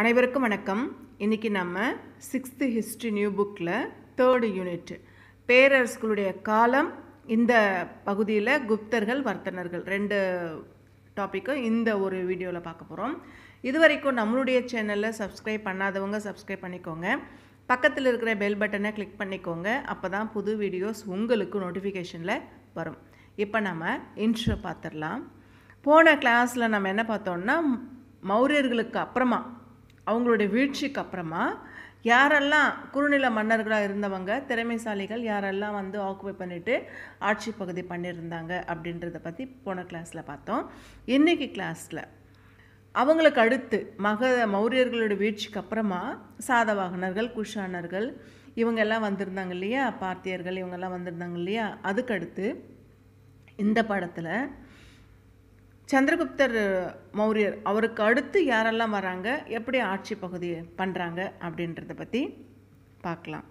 அனைவருக்கும் வணக்கம் இன்னைக்கு நம்ம சிக்ஸ்த்து ஹிஸ்ட்ரி நியூ புக்கில் தேர்டு யூனிட் பேரரசுகளுடைய காலம் இந்த பகுதியில் குப்தர்கள் வர்த்தனர்கள் ரெண்டு டாப்பிக்கும் இந்த ஒரு வீடியோவில் பார்க்க போகிறோம் இது வரைக்கும் நம்மளுடைய சேனலில் சப்ஸ்கிரைப் பண்ணாதவங்க சப்ஸ்கிரைப் பண்ணிக்கோங்க பக்கத்தில் இருக்கிற பெல் பட்டனை கிளிக் பண்ணிக்கோங்க அப்போ தான் புது வீடியோஸ் உங்களுக்கு நோட்டிஃபிகேஷனில் வரும் இப்போ நம்ம இன்ட்ரோ பார்த்துடலாம் போன கிளாஸில் நம்ம என்ன பார்த்தோம்னா மௌரியர்களுக்கு அப்புறமா அவங்களுடைய வீழ்ச்சிக்கு அப்புறமா யாரெல்லாம் குறுநில மன்னர்களாக இருந்தவங்க திறமைசாலிகள் யாரெல்லாம் வந்து ஆக்குபை பண்ணிட்டு ஆட்சி பகுதி பண்ணியிருந்தாங்க அப்படின்றத பற்றி போன கிளாஸில் பார்த்தோம் இன்றைக்கி கிளாஸில் அவங்களுக்கு அடுத்து மக மௌரியர்களுடைய வீழ்ச்சிக்கு அப்புறமா சாதவாகனர்கள் குஷானர்கள் இவங்கெல்லாம் வந்திருந்தாங்க இல்லையா பார்த்தியர்கள் இவங்கெல்லாம் வந்திருந்தாங்க இல்லையா அதுக்கு அடுத்து இந்த படத்தில் சந்திரகுப்தர் மௌரியர் அவருக்கு அடுத்து யாரெல்லாம் வராங்க எப்படி ஆட்சி பகுதி பண்ணுறாங்க அப்படின்றத பற்றி பார்க்கலாம்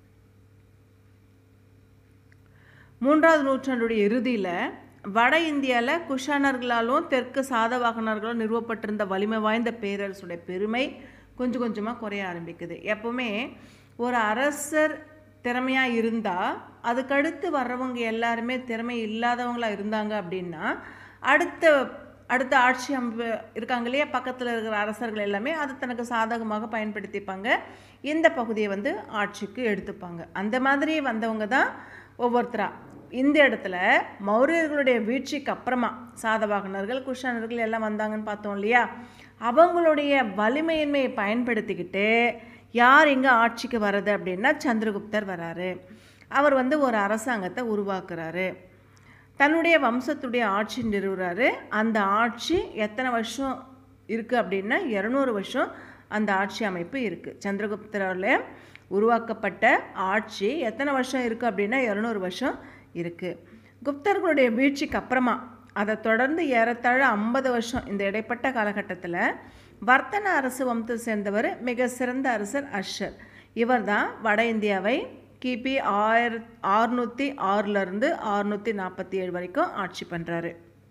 மூன்றாவது நூற்றாண்டுடைய இறுதியில் வட இந்தியாவில் குஷானர்களாலும் தெற்கு சாதவாகனர்களும் நிறுவப்பட்டிருந்த வலிமை வாய்ந்த பேரரசுடைய பெருமை கொஞ்சம் கொஞ்சமாக குறைய ஆரம்பிக்குது எப்பவுமே ஒரு அரசர் திறமையாக இருந்தால் அதுக்கடுத்து வர்றவங்க எல்லாருமே திறமை இல்லாதவங்களாக இருந்தாங்க அப்படின்னா அடுத்த அடுத்த ஆட்சி அமைப்பு இருக்காங்க இல்லையா பக்கத்தில் இருக்கிற அரசர்கள் எல்லாமே அது தனக்கு சாதகமாக பயன்படுத்திப்பாங்க இந்த பகுதியை வந்து ஆட்சிக்கு எடுத்துப்பாங்க அந்த மாதிரி வந்தவங்க தான் ஒவ்வொருத்தரா இந்த இடத்துல மௌரியர்களுடைய வீழ்ச்சிக்கு அப்புறமா சாதவாகனர்கள் குஷானர்கள் எல்லாம் வந்தாங்கன்னு பார்த்தோம் இல்லையா அவங்களுடைய வலிமையின்மையை பயன்படுத்திக்கிட்டு யார் இங்கே ஆட்சிக்கு வர்றது அப்படின்னா சந்திரகுப்தர் வராரு அவர் வந்து ஒரு அரசாங்கத்தை உருவாக்குறாரு தன்னுடைய வம்சத்துடைய ஆட்சி நிறுவுறாரு அந்த ஆட்சி எத்தனை வருஷம் இருக்குது அப்படின்னா இரநூறு வருஷம் அந்த ஆட்சி அமைப்பு இருக்குது சந்திரகுப்தரால் உருவாக்கப்பட்ட ஆட்சி எத்தனை வருஷம் இருக்குது அப்படின்னா இரநூறு வருஷம் இருக்குது குப்தர்களுடைய வீழ்ச்சிக்கு அப்புறமா அதை தொடர்ந்து ஏறத்தாழ ஐம்பது வருஷம் இந்த இடைப்பட்ட காலகட்டத்தில் வர்த்தன அரசு வம்சத்தை சேர்ந்தவர் மிக சிறந்த அரசர் அர்ஷர் இவர் தான் வட இந்தியாவை கிபி ஆயிர ஆறுநூற்றி ஆறுலேருந்து ஆறுநூற்றி நாற்பத்தி ஏழு வரைக்கும் ஆட்சி பண்ணுறாரு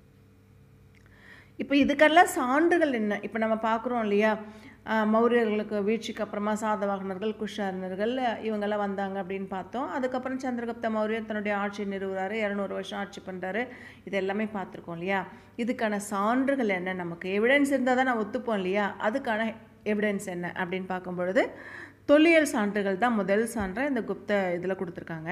இப்போ இதுக்கெல்லாம் சான்றுகள் என்ன இப்போ நம்ம பார்க்குறோம் இல்லையா மௌரியர்களுக்கு வீழ்ச்சிக்கு அப்புறமா சாதவாகனர்கள் குஷாரனர்கள் இவங்கெல்லாம் வந்தாங்க அப்படின்னு பார்த்தோம் அதுக்கப்புறம் சந்திரகுப்த மௌரியர் தன்னுடைய ஆட்சி நிறுவுறாரு இரநூறு வருஷம் ஆட்சி பண்ணுறாரு இது எல்லாமே பார்த்துருக்கோம் இல்லையா இதுக்கான சான்றுகள் என்ன நமக்கு எவிடன்ஸ் இருந்தால் தான் நான் ஒத்துப்போம் இல்லையா அதுக்கான எவிடன்ஸ் என்ன அப்படின்னு பார்க்கும் பொழுது தொல்லியல் சான்றுகள் தான் முதல் சான்றாக இந்த குப்த இதில் கொடுத்துருக்காங்க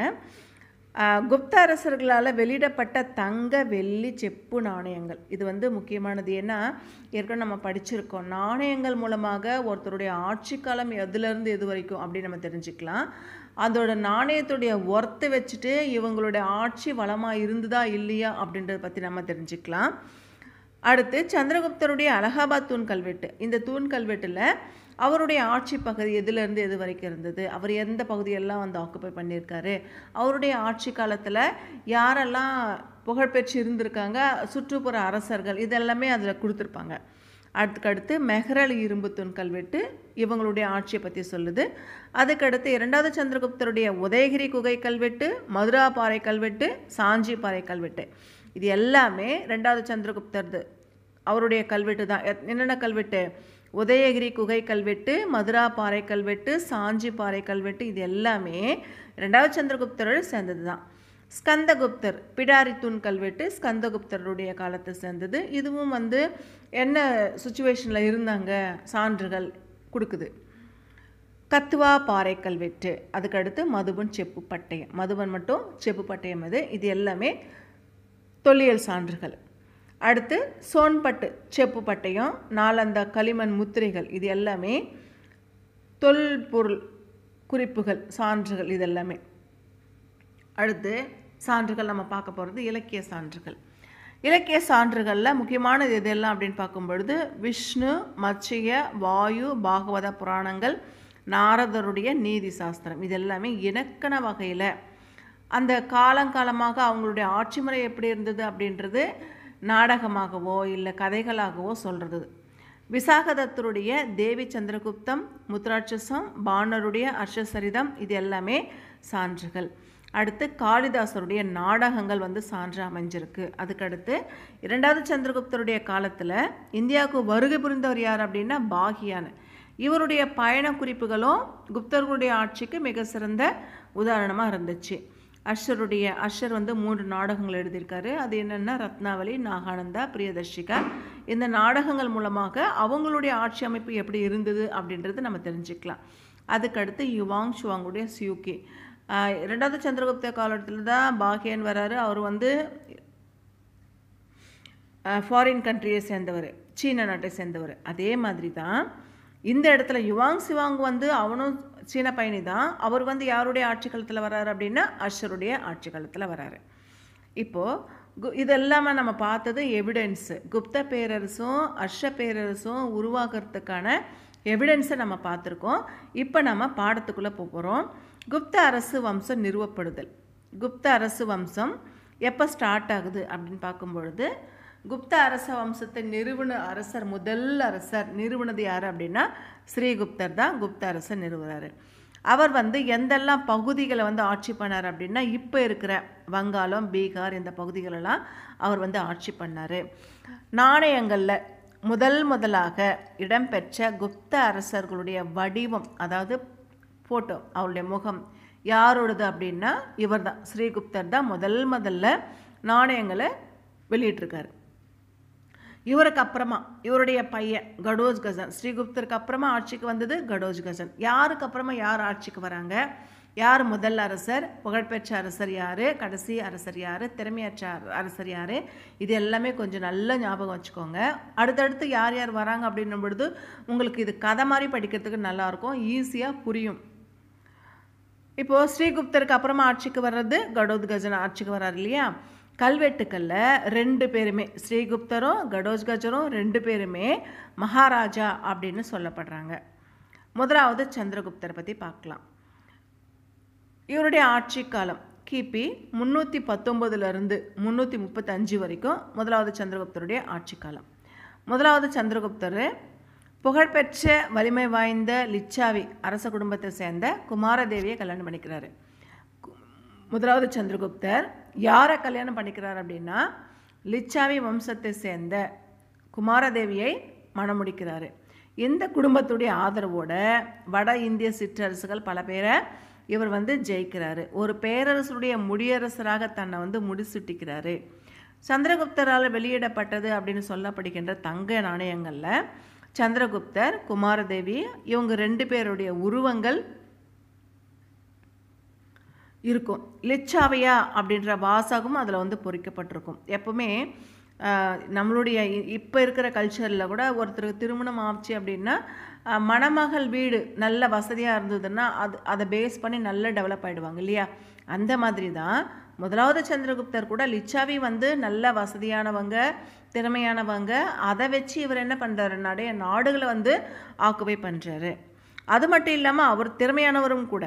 குப்த அரசர்களால் வெளியிடப்பட்ட தங்க வெள்ளி செப்பு நாணயங்கள் இது வந்து முக்கியமானது ஏன்னா ஏற்கனவே நம்ம படிச்சிருக்கோம் நாணயங்கள் மூலமாக ஒருத்தருடைய ஆட்சி காலம் எதுலேருந்து எது வரைக்கும் அப்படின்னு நம்ம தெரிஞ்சுக்கலாம் அதோட நாணயத்துடைய ஒர்த்தை வச்சுட்டு இவங்களுடைய ஆட்சி வளமாக இருந்ததா இல்லையா அப்படின்றத பற்றி நம்ம தெரிஞ்சுக்கலாம் அடுத்து சந்திரகுப்தருடைய அலகாபாத் தூண் கல்வெட்டு இந்த தூண் கல்வெட்டில் அவருடைய ஆட்சி பகுதி எதுலேருந்து எது வரைக்கும் இருந்தது அவர் எந்த பகுதியெல்லாம் வந்து ஆக்குப்பை பண்ணியிருக்காரு அவருடைய ஆட்சி காலத்தில் யாரெல்லாம் புகழ்பெற்று இருந்திருக்காங்க சுற்றுப்புற அரசர்கள் இதெல்லாமே அதில் கொடுத்துருப்பாங்க அதுக்கடுத்து மெஹரல் இரும்பு தூண் கல்வெட்டு இவங்களுடைய ஆட்சியை பற்றி சொல்லுது அதுக்கடுத்து இரண்டாவது சந்திரகுப்தருடைய உதயகிரி குகை கல்வெட்டு மதுரா பாறை கல்வெட்டு சாஞ்சி பாறை கல்வெட்டு இது எல்லாமே ரெண்டாவது சந்திரகுப்தர்து அவருடைய கல்வெட்டு தான் என்னென்ன கல்வெட்டு உதயகிரி குகை கல்வெட்டு மதுரா பாறை கல்வெட்டு சாஞ்சி பாறை கல்வெட்டு இது எல்லாமே ரெண்டாவது சந்திரகுப்தரோடு சேர்ந்தது தான் ஸ்கந்தகுப்தர் பிடாரி தூண் கல்வெட்டு ஸ்கந்தகுப்தருடைய காலத்தை சேர்ந்தது இதுவும் வந்து என்ன சுச்சுவேஷனில் இருந்தாங்க சான்றுகள் கொடுக்குது கத்துவா பாறை கல்வெட்டு அதுக்கடுத்து மதுபன் செப்பு பட்டயம் மதுபன் மட்டும் செப்பு பட்டயம் இது இது எல்லாமே தொல்லியல் சான்றுகள் அடுத்து சோன்பட்டு செப்பு பட்டயம் நாலந்தா களிமண் முத்திரைகள் இது எல்லாமே தொல்பொருள் குறிப்புகள் சான்றுகள் இது எல்லாமே அடுத்து சான்றுகள் நம்ம பார்க்க போகிறது இலக்கிய சான்றுகள் இலக்கிய சான்றுகளில் முக்கியமானது எதெல்லாம் அப்படின்னு பார்க்கும் பொழுது விஷ்ணு மத்ஸ்ய வாயு பாகவத புராணங்கள் நாரதருடைய நீதி சாஸ்திரம் இது எல்லாமே இலக்கண வகையில் அந்த காலங்காலமாக அவங்களுடைய ஆட்சி முறை எப்படி இருந்தது அப்படின்றது நாடகமாகவோ இல்லை கதைகளாகவோ சொல்கிறது விசாகதத்தருடைய தேவி சந்திரகுப்தம் முத்ராட்சசம் பாணருடைய அர்ஷசரிதம் இது எல்லாமே சான்றுகள் அடுத்து காளிதாசருடைய நாடகங்கள் வந்து சான்று அமைஞ்சிருக்கு அதுக்கடுத்து இரண்டாவது சந்திரகுப்தருடைய காலத்தில் இந்தியாவுக்கு வருகை புரிந்தவர் யார் அப்படின்னா பாகியான் இவருடைய பயண குறிப்புகளும் குப்தர்களுடைய ஆட்சிக்கு மிக சிறந்த உதாரணமாக இருந்துச்சு அர்ஷருடைய அர்ஷர் வந்து மூன்று நாடகங்கள் எழுதியிருக்காரு அது என்னென்னா ரத்னாவளி நாகானந்தா பிரியதர்ஷிகா இந்த நாடகங்கள் மூலமாக அவங்களுடைய ஆட்சி அமைப்பு எப்படி இருந்தது அப்படின்றது நம்ம தெரிஞ்சுக்கலாம் அதுக்கடுத்து யுவாங் ஷுவாங்குடைய சியூகி ஆஹ் ரெண்டாவது சந்திரகுப்த காலத்தில் தான் பாகியன் வராரு அவர் வந்து ஃபாரின் கண்ட்ரியை சேர்ந்தவர் சீன நாட்டை சேர்ந்தவர் அதே மாதிரி தான் இந்த இடத்துல யுவாங் சிவாங் வந்து அவனும் சீன பயணி தான் அவர் வந்து யாருடைய ஆட்சி காலத்தில் வராரு அப்படின்னா அஷருடைய ஆட்சி காலத்தில் வராரு இப்போது கு இதெல்லாமே நம்ம பார்த்தது எவிடன்ஸு குப்த பேரரசும் அர்ஷ பேரரசும் உருவாகிறதுக்கான எவிடன்ஸை நம்ம பார்த்துருக்கோம் இப்போ நம்ம பாடத்துக்குள்ளே போக போகிறோம் குப்த அரசு வம்சம் நிறுவப்படுதல் குப்த அரசு வம்சம் எப்போ ஸ்டார்ட் ஆகுது அப்படின்னு பார்க்கும் பொழுது குப்த அரச வம்சத்தை நிறுவன அரசர் முதல் அரசர் நிறுவனது யார் அப்படின்னா ஸ்ரீகுப்தர் தான் குப்த அரசர் நிறுவுறாரு அவர் வந்து எந்தெல்லாம் பகுதிகளை வந்து ஆட்சி பண்ணார் அப்படின்னா இப்போ இருக்கிற வங்காளம் பீகார் இந்த பகுதிகளெல்லாம் அவர் வந்து ஆட்சி பண்ணார் நாணயங்களில் முதல் முதலாக இடம்பெற்ற குப்த அரசர்களுடைய வடிவம் அதாவது ஃபோட்டோ அவருடைய முகம் யாரோடது அப்படின்னா இவர் தான் ஸ்ரீகுப்தர் தான் முதல் முதல்ல நாணயங்களை வெளியிட்டிருக்காரு இவருக்கு அப்புறமா இவருடைய பையன் கடோஜ் கஜன் ஸ்ரீகுப்தருக்கு அப்புறமா ஆட்சிக்கு வந்தது கடோஜ் கஜன் யாருக்கு அப்புறமா யார் ஆட்சிக்கு வராங்க யார் முதல் அரசர் புகழ்பெற்ற அரசர் யார் கடைசி அரசர் யார் திறமையற்ற அர- அரசர் யார் இது எல்லாமே கொஞ்சம் நல்ல ஞாபகம் வச்சுக்கோங்க அடுத்தடுத்து யார் யார் வராங்க அப்படின்னும் பொழுது உங்களுக்கு இது கதை மாதிரி படிக்கிறதுக்கு நல்லாயிருக்கும் ஈஸியாக புரியும் இப்போது ஸ்ரீகுப்தருக்கு அப்புறமா ஆட்சிக்கு வர்றது கடோத் கஜன் ஆட்சிக்கு வர்றாரு இல்லையா கல்வெட்டுக்களில் ரெண்டு பேருமே ஸ்ரீகுப்தரும் கடோஜ் கஜரும் ரெண்டு பேருமே மகாராஜா அப்படின்னு சொல்லப்படுறாங்க முதலாவது சந்திரகுப்தரை பற்றி பார்க்கலாம் இவருடைய ஆட்சி காலம் கிபி முந்நூற்றி பத்தொம்போதுலேருந்து முந்நூற்றி முப்பத்தஞ்சு வரைக்கும் முதலாவது சந்திரகுப்தருடைய ஆட்சி காலம் முதலாவது சந்திரகுப்தர் புகழ்பெற்ற வலிமை வாய்ந்த லிச்சாவி அரச குடும்பத்தை சேர்ந்த குமாரதேவியை கல்யாணம் பண்ணிக்கிறாரு கு- முதலாவது சந்திரகுப்தர் யாரை கல்யாணம் பண்ணிக்கிறார் அப்படின்னா லிச்சாவி வம்சத்தை சேர்ந்த குமாரதேவியை மணமுடிக்கிறாரு இந்த குடும்பத்துடைய ஆதரவோட வட இந்திய சிற்றரசுகள் பல பேரை இவர் வந்து ஜெயிக்கிறாரு ஒரு பேரரசருடைய முடியரசராக தன்னை வந்து முடிசூட்டிக்கிறாரு சந்திரகுப்தரால் வெளியிடப்பட்டது அப்படின்னு சொல்லப்படுகின்ற தங்க நாணயங்களில் சந்திரகுப்தர் குமாரதேவி இவங்க ரெண்டு பேருடைய உருவங்கள் இருக்கும் லிச்சாவையா அப்படின்ற வாசகம் அதில் வந்து பொறிக்கப்பட்டிருக்கும் எப்பவுமே ஆஹ், நம்மளுடைய இப்போ இருக்கிற கல்ச்சரில் கூட ஒருத்தருக்கு திருமணம் ஆச்சு அப்படின்னா ஆஹ், மணமகள் வீடு நல்ல வசதியாக இருந்ததுன்னா அது அதை பேஸ் பண்ணி நல்லா டெவலப் ஆகிடுவாங்க இல்லையா அந்த மாதிரி தான் முதலாவது சந்திரகுப்தர் கூட லிச்சாவி வந்து நல்ல வசதியானவங்க திறமையானவங்க அதை வச்சு இவர் என்ன பண்ணுறாரு நிறைய நாடுகளை வந்து ஆக்குபை பண்ணுறாரு அது மட்டும் இல்லாமல் அவர் திறமையானவரும் கூட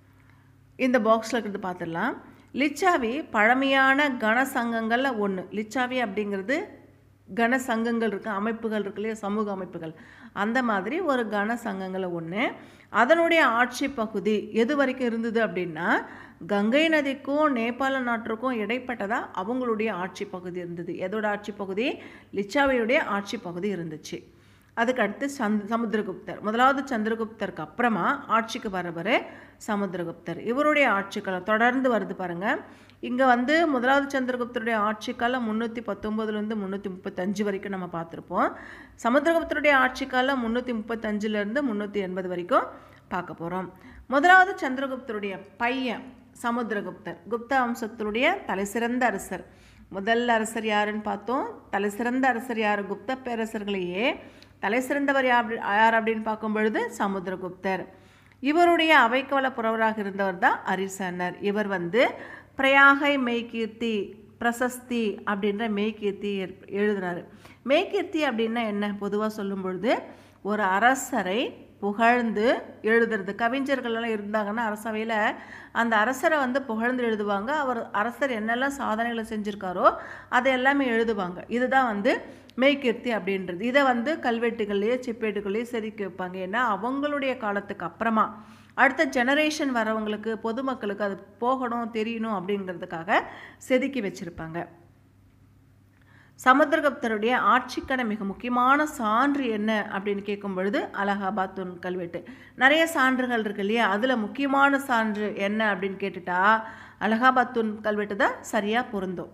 இந்த பாக்ஸில் இருக்கிறது பார்த்துடலாம் லிச்சாவி பழமையான கன சங்கங்களில் ஒன்று லிச்சாவி அப்படிங்கிறது கன சங்கங்கள் இருக்கு அமைப்புகள் இருக்கு இல்லையா சமூக அமைப்புகள் அந்த மாதிரி ஒரு கன சங்கங்களில் ஒன்று அதனுடைய ஆட்சி பகுதி எது வரைக்கும் இருந்தது அப்படின்னா கங்கை நதிக்கும் நேபாள நாட்டிற்கும் இடைப்பட்டதா அவங்களுடைய ஆட்சி பகுதி இருந்தது எதோட ஆட்சி பகுதி லிச்சாவியுடைய ஆட்சி பகுதி இருந்துச்சு அதுக்கு அடுத்து சந்த் சமுத்திரகுப்தர் முதலாவது சந்திரகுப்தருக்கு அப்புறமா ஆட்சிக்கு வரவர் சமுத்திரகுப்தர் இவருடைய ஆட்சி காலம் தொடர்ந்து வருது பாருங்க இங்கே வந்து முதலாவது சந்திரகுப்தருடைய ஆட்சி காலம் முந்நூற்றி பத்தொம்போதுலேருந்து முந்நூற்றி முப்பத்தஞ்சு வரைக்கும் நம்ம பார்த்துருப்போம் சமுத்திரகுப்தருடைய ஆட்சி காலம் முந்நூற்றி முப்பத்தஞ்சுலேருந்து முந்நூற்றி எண்பது வரைக்கும் பார்க்க போகிறோம் முதலாவது சந்திரகுப்தருடைய பையன் சமுத்திரகுப்தர் குப்த வம்சத்தினுடைய தலைசிறந்த அரசர் முதல் அரசர் யாருன்னு பார்த்தோம் தலைசிறந்த அரசர் யார் குப்த பேரரசர்களையே தலைசிறந்தவர் யார் யார் அப்படின்னு பார்க்கும் பொழுது சமுத்திரகுப்தர் இவருடைய அவைக்கவல புறவராக இருந்தவர் தான் அரிசனர் இவர் வந்து பிரயாகை மெய்கீர்த்தி பிரசஸ்தி அப்படின்ற மெய்கீர்த்தி எழு- எழுதினாரு மெய்கீர்த்தி அப்படின்னா என்ன பொதுவாக சொல்லும் பொழுது ஒரு அரசரை புகழ்ந்து எழுதுறது கவிஞர்கள் எல்லாம் இருந்தாங்கன்னா அரசவையில் அந்த அரசரை வந்து புகழ்ந்து எழுதுவாங்க அவர் அரசர் என்னெல்லாம் சாதனைகளை செஞ்சுருக்காரோ அதை எல்லாமே எழுதுவாங்க இதுதான் வந்து மெய்கீர்த்தி அப்படின்றது இதை வந்து கல்வெட்டுகள்லேயே செப்பேட்டுகள்லேயே செதுக்கி வைப்பாங்க ஏன்னா அவங்களுடைய காலத்துக்கு அப்புறமா அடுத்த ஜெனரேஷன் வரவங்களுக்கு பொதுமக்களுக்கு அது போகணும் தெரியணும் அப்படிங்கிறதுக்காக செதுக்கி வச்சுருப்பாங்க சமுத்திரகுப்தருடைய ஆட்சிக்கான மிக முக்கியமான சான்று என்ன அப்படின்னு கேட்கும் பொழுது அலகாபாத் தூண் கல்வெட்டு நிறைய சான்றுகள் இருக்கு இல்லையா அதில் முக்கியமான சான்று என்ன அப்படின்னு கேட்டுட்டா அலகாபாத் தூண் கல்வெட்டு தான் சரியாக பொருந்தும்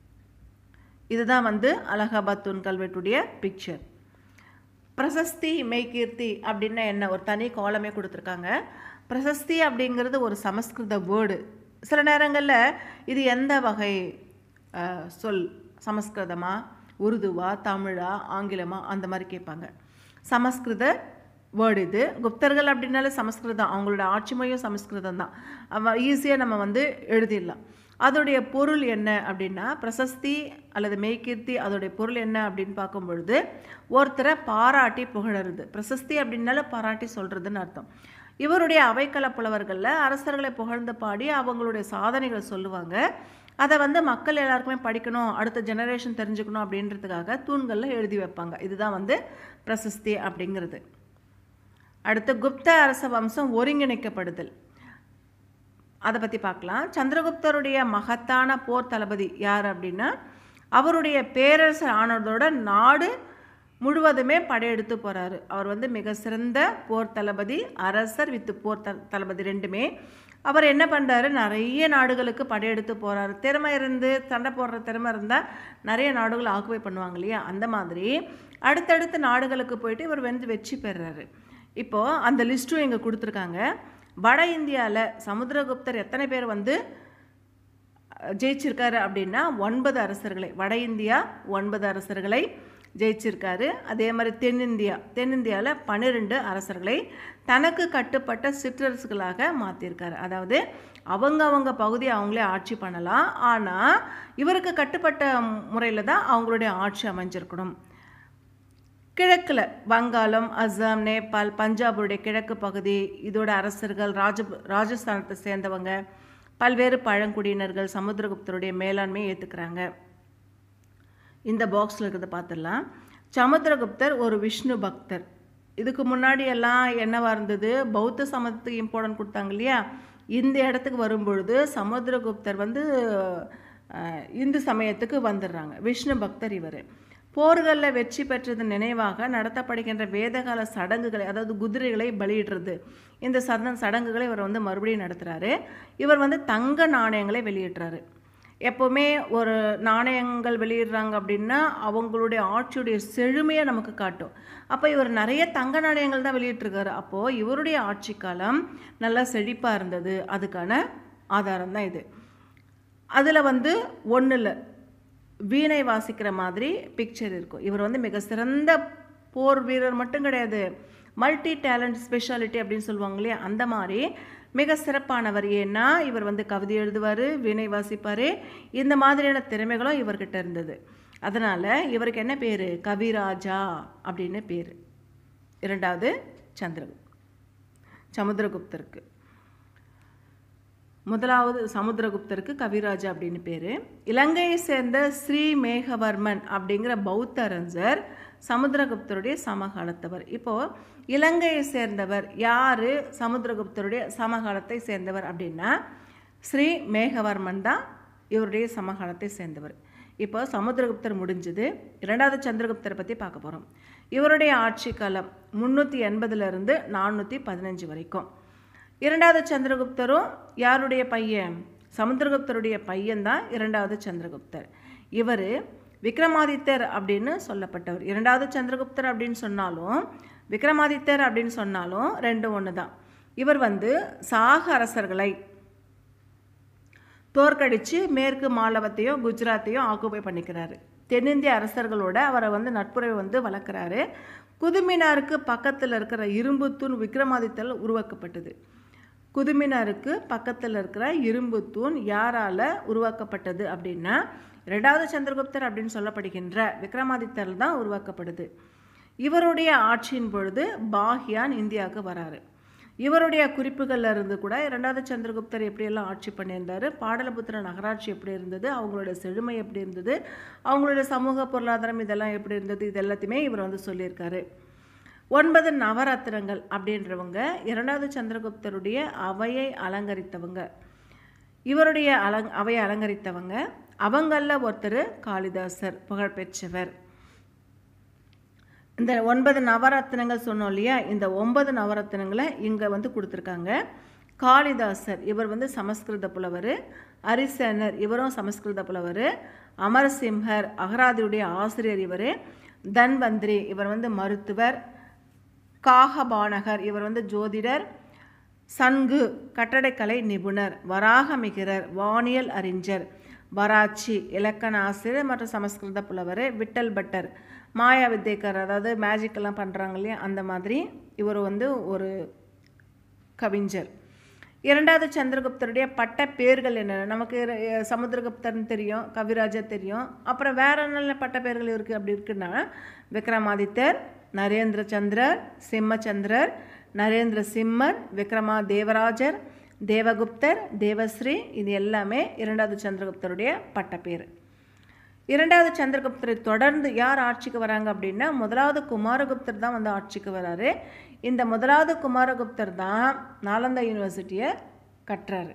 இதுதான் வந்து அலகாபாத் தூண் கல்வெட்டுடைய பிக்சர் பிரசஸ்தி மெய்கீர்த்தி அப்படின்னா என்ன ஒரு தனி காலமே கொடுத்துருக்காங்க பிரசஸ்தி அப்படிங்கிறது ஒரு சமஸ்கிருத வேர்டு சில நேரங்களில் இது எந்த வகை அஹ், சொல் சமஸ்கிருதமா உருதுவா தமிழா ஆங்கிலமா அந்த மாதிரி கேட்பாங்க சமஸ்கிருத வேர்டு இது குப்தர்கள் அப்படின்னாலே சமஸ்கிருதம் அவங்களோட ஆட்சி மொழியும் சமஸ்கிருதம் தான் அவ ஈஸியாக நம்ம வந்து எழுதிடலாம் அதோடைய பொருள் என்ன அப்படின்னா பிரசஸ்தி அல்லது மெய்கீர்த்தி அதோடைய பொருள் என்ன அப்படின்னு பார்க்கும் பொழுது ஒருத்தரை பாராட்டி புகழறது பிரசஸ்தி அப்படின்னால பாராட்டி சொல்கிறதுன்னு அர்த்தம் இவருடைய அவைக்கள புலவர்களில் அரசர்களை புகழ்ந்து பாடி அவங்களுடைய சாதனைகளை சொல்லுவாங்க அதை வந்து மக்கள் எல்லாருக்குமே படிக்கணும் அடுத்த ஜெனரேஷன் தெரிஞ்சுக்கணும் அப்படின்றதுக்காக தூண்களில் எழுதி வைப்பாங்க இதுதான் வந்து பிரசஸ்தி அப்படிங்கிறது அடுத்து குப்த அரச வம்சம் ஒருங்கிணைக்கப்படுதல் அதை பற்றி பார்க்கலாம் சந்திரகுப்தருடைய மகத்தான போர் தளபதி யார் அப்படின்னா அவருடைய பேரரசர் ஆனதோட நாடு முழுவதுமே படையெடுத்து போகிறாரு அவர் வந்து மிக சிறந்த போர் தளபதி அரசர் வித்து போர் த தளபதி ரெண்டுமே அவர் என்ன பண்ணுறாரு நிறைய நாடுகளுக்கு படையெடுத்து போகிறாரு திறமை இருந்து சண்டை போடுற திறமை இருந்தால் நிறைய நாடுகள் ஆக்குபை பண்ணுவாங்க இல்லையா அந்த மாதிரி அடுத்தடுத்த நாடுகளுக்கு போயிட்டு இவர் வந்து வெற்றி பெறுறாரு இப்போது அந்த லிஸ்ட்டும் இங்கே கொடுத்துருக்காங்க வட இந்தியாவில் சமுத்திரகுப்தர் எத்தனை பேர் வந்து அஹ், ஜெயிச்சிருக்காரு அப்படின்னா ஒன்பது அரசர்களை வட இந்தியா ஒன்பது அரசர்களை ஜெயிச்சிருக்காரு அதே மாதிரி தென்னிந்தியா தென்னிந்தியாவில் பன்னிரெண்டு அரசர்களை தனக்கு கட்டுப்பட்ட சிற்றரசுகளாக மாற்றிருக்காரு அதாவது அவங்க அவங்க பகுதியை அவங்களே ஆட்சி பண்ணலாம் ஆனால் இவருக்கு கட்டுப்பட்ட முறையில் தான் அவங்களுடைய ஆட்சி அமைஞ்சிருக்கணும் கிழக்கில் வங்காளம் அஸ்ஸாம் நேபாள் பஞ்சாபுடைய கிழக்கு பகுதி இதோட அரசர்கள் ராஜ ராஜஸ்தானத்தை சேர்ந்தவங்க பல்வேறு பழங்குடியினர்கள் சமுத்திரகுப்தருடைய மேலாண்மையை ஏற்றுக்கிறாங்க இந்த பாக்ஸில் இருக்கிறத பார்த்துடலாம் சமுத்திரகுப்தர் ஒரு விஷ்ணு பக்தர் இதுக்கு முன்னாடி எல்லாம் என்னவா இருந்தது பௌத்த சமயத்துக்கு இம்பார்ட்டன்ட் கொடுத்தாங்க இல்லையா இந்த இடத்துக்கு வரும்பொழுது சமுத்திரகுப்தர் வந்து அஹ், இந்து சமயத்துக்கு வந்துடுறாங்க விஷ்ணு பக்தர் இவர் போர்களில் வெற்றி பெற்றது நினைவாக நடத்தப்படுகின்ற வேதகால சடங்குகளை அதாவது குதிரைகளை பலியிடுறது இந்த சட சடங்குகளை இவர் வந்து மறுபடியும் நடத்துகிறாரு இவர் வந்து தங்க நாணயங்களை வெளியிடுறாரு எப்போவுமே ஒரு நாணயங்கள் வெளியிடுறாங்க அப்படின்னா அவங்களுடைய ஆட்சியுடைய செழுமையை நமக்கு காட்டும் அப்போ இவர் நிறைய தங்க நாணயங்கள் தான் வெளியிட்டிருக்காரு அப்போது இவருடைய ஆட்சி காலம் நல்லா செழிப்பாக இருந்தது அதுக்கான ஆதாரம் தான் இது அதில் வந்து ஒன்றில் வீணை வாசிக்கிற மாதிரி பிக்சர் இருக்கும் இவர் வந்து மிக சிறந்த போர் வீரர் மட்டும் கிடையாது மல்டி டேலண்ட் ஸ்பெஷாலிட்டி அப்படின்னு சொல்லுவாங்க இல்லையா அந்த மாதிரி மிக சிறப்பானவர் ஏன்னா இவர் வந்து கவிதை எழுதுவார் வீணை வாசிப்பார் இந்த மாதிரியான திறமைகளும் இவர்கிட்ட இருந்தது அதனால் இவருக்கு என்ன பேர் கவிராஜா அப்படின்னு பேர் இரண்டாவது சந்திரகுப்த் சமுத்திரகுப்தருக்கு முதலாவது சமுத்திரகுப்தருக்கு கவிராஜா அப்படின்னு பேர் இலங்கையை சேர்ந்த ஸ்ரீ மேகவர்மன் அப்படிங்கிற பௌத்த அறிஞர் சமுத்திரகுப்தருடைய சமகாலத்தவர் இப்போது இலங்கையை சேர்ந்தவர் யார் சமுத்திரகுப்தருடைய சமகாலத்தை சேர்ந்தவர் அப்படின்னா ஸ்ரீ மேகவர்மன் தான் இவருடைய சமகாலத்தை சேர்ந்தவர் இப்போ சமுத்திரகுப்தர் முடிஞ்சது இரண்டாவது சந்திரகுப்தரை பற்றி பார்க்க போகிறோம் இவருடைய ஆட்சி காலம் முந்நூற்றி எண்பதுலேருந்து நானூற்றி பதினஞ்சு வரைக்கும் இரண்டாவது சந்திரகுப்தரும் யாருடைய பையன் சமுத்திரகுப்தருடைய பையன்தான் இரண்டாவது சந்திரகுப்தர் இவர் விக்ரமாதித்தர் அப்படின்னு சொல்லப்பட்டவர் இரண்டாவது சந்திரகுப்தர் அப்படின்னு சொன்னாலும் விக்ரமாதித்தர் அப்படின்னு சொன்னாலும் ரெண்டும் ஒன்று தான் இவர் வந்து சாக அரசர்களை தோற்கடித்து மேற்கு மாலவத்தையும் குஜராத்தையும் ஆக்குபை பண்ணிக்கிறாரு தென்னிந்திய அரசர்களோட அவரை வந்து நட்புறவை வந்து வளர்க்குறாரு குதுமினாருக்கு பக்கத்தில் இருக்கிற இரும்புத்தூண் விக்ரமாதித்தல் உருவாக்கப்பட்டது குதுமினாருக்கு பக்கத்தில் இருக்கிற இரும்பு தூண் யாரால் உருவாக்கப்பட்டது அப்படின்னா ரெண்டாவது சந்திரகுப்தர் அப்படின்னு சொல்லப்படுகின்ற விக்ரமாதித்தர் தான் உருவாக்கப்படுது இவருடைய ஆட்சியின் பொழுது பாஹ்யான் இந்தியாவுக்கு வராரு இவருடைய குறிப்புகள்ல இருந்து கூட இரண்டாவது சந்திரகுப்தர் எப்படியெல்லாம் ஆட்சி பண்ணியிருந்தாரு பாடலபுத்திர நகராட்சி எப்படி இருந்தது அவங்களோட செழுமை எப்படி இருந்தது அவங்களோட சமூக பொருளாதாரம் இதெல்லாம் எப்படி இருந்தது இது எல்லாத்தையுமே இவர் வந்து சொல்லியிருக்காரு ஒன்பது நவரத்னங்கள் அப்படின்றவங்க இரண்டாவது சந்திரகுப்தருடைய அவையை அலங்கரித்தவங்க இவருடைய அலங் அவையை அலங்கரித்தவங்க அவங்களில் ஒருத்தர் காளிதாசர் புகழ்பெற்றவர் இந்த ஒன்பது நவரத்தினங்கள் சொன்னோம் இல்லையா இந்த ஒன்பது நவரத்தினங்களை இங்கே வந்து கொடுத்துருக்காங்க காளிதாசர் இவர் வந்து சமஸ்கிருத புலவர் அரிசேனர் இவரும் சமஸ்கிருத புலவர் அமரசிம்ஹர் அகராதியுடைய ஆசிரியர் இவர் தன்வந்திரி இவர் வந்து மருத்துவர் காகபானகர் இவர் வந்து ஜோதிடர் சங்கு கட்டடக்கலை நிபுணர் வராகமிகிரர் வானியல் அறிஞர் வராச்சி இலக்கண ஆசிரியர் மற்றும் சமஸ்கிருத புலவர் விட்டல் பட்டர் மாயா வித்தைக்கர் அதாவது மேஜிக்கெல்லாம் பண்ணுறாங்க இல்லையா அந்த மாதிரி இவர் வந்து ஒரு கவிஞர் இரண்டாவது சந்திரகுப்தருடைய பட்ட பேர்கள் என்ன நமக்கு இர- சமுத்திரகுப்தர்னு தெரியும் கவிராஜர் தெரியும் அப்புறம் வேற நல்ல பட்ட பேர்கள் இருக்குது அப்படி இருக்குன்னா விக்ரமாதித்தர் நரேந்திர சந்திரர் சிம்மச்சந்திரர் நரேந்திர சிம்மர் விக்ரமா தேவராஜர் தேவகுப்தர் தேவஸ்ரீ இது எல்லாமே இரண்டாவது சந்திரகுப்தருடைய பட்டப்பேர் இரண்டாவது சந்திரகுப்தரை தொடர்ந்து யார் ஆட்சிக்கு வராங்க அப்படின்னா முதலாவது குமாரகுப்தர் தான் வந்து ஆட்சிக்கு வராரு இந்த முதலாவது குமாரகுப்தர் தான் நாலந்தா யூனிவர்சிட்டியை கட்டுறாரு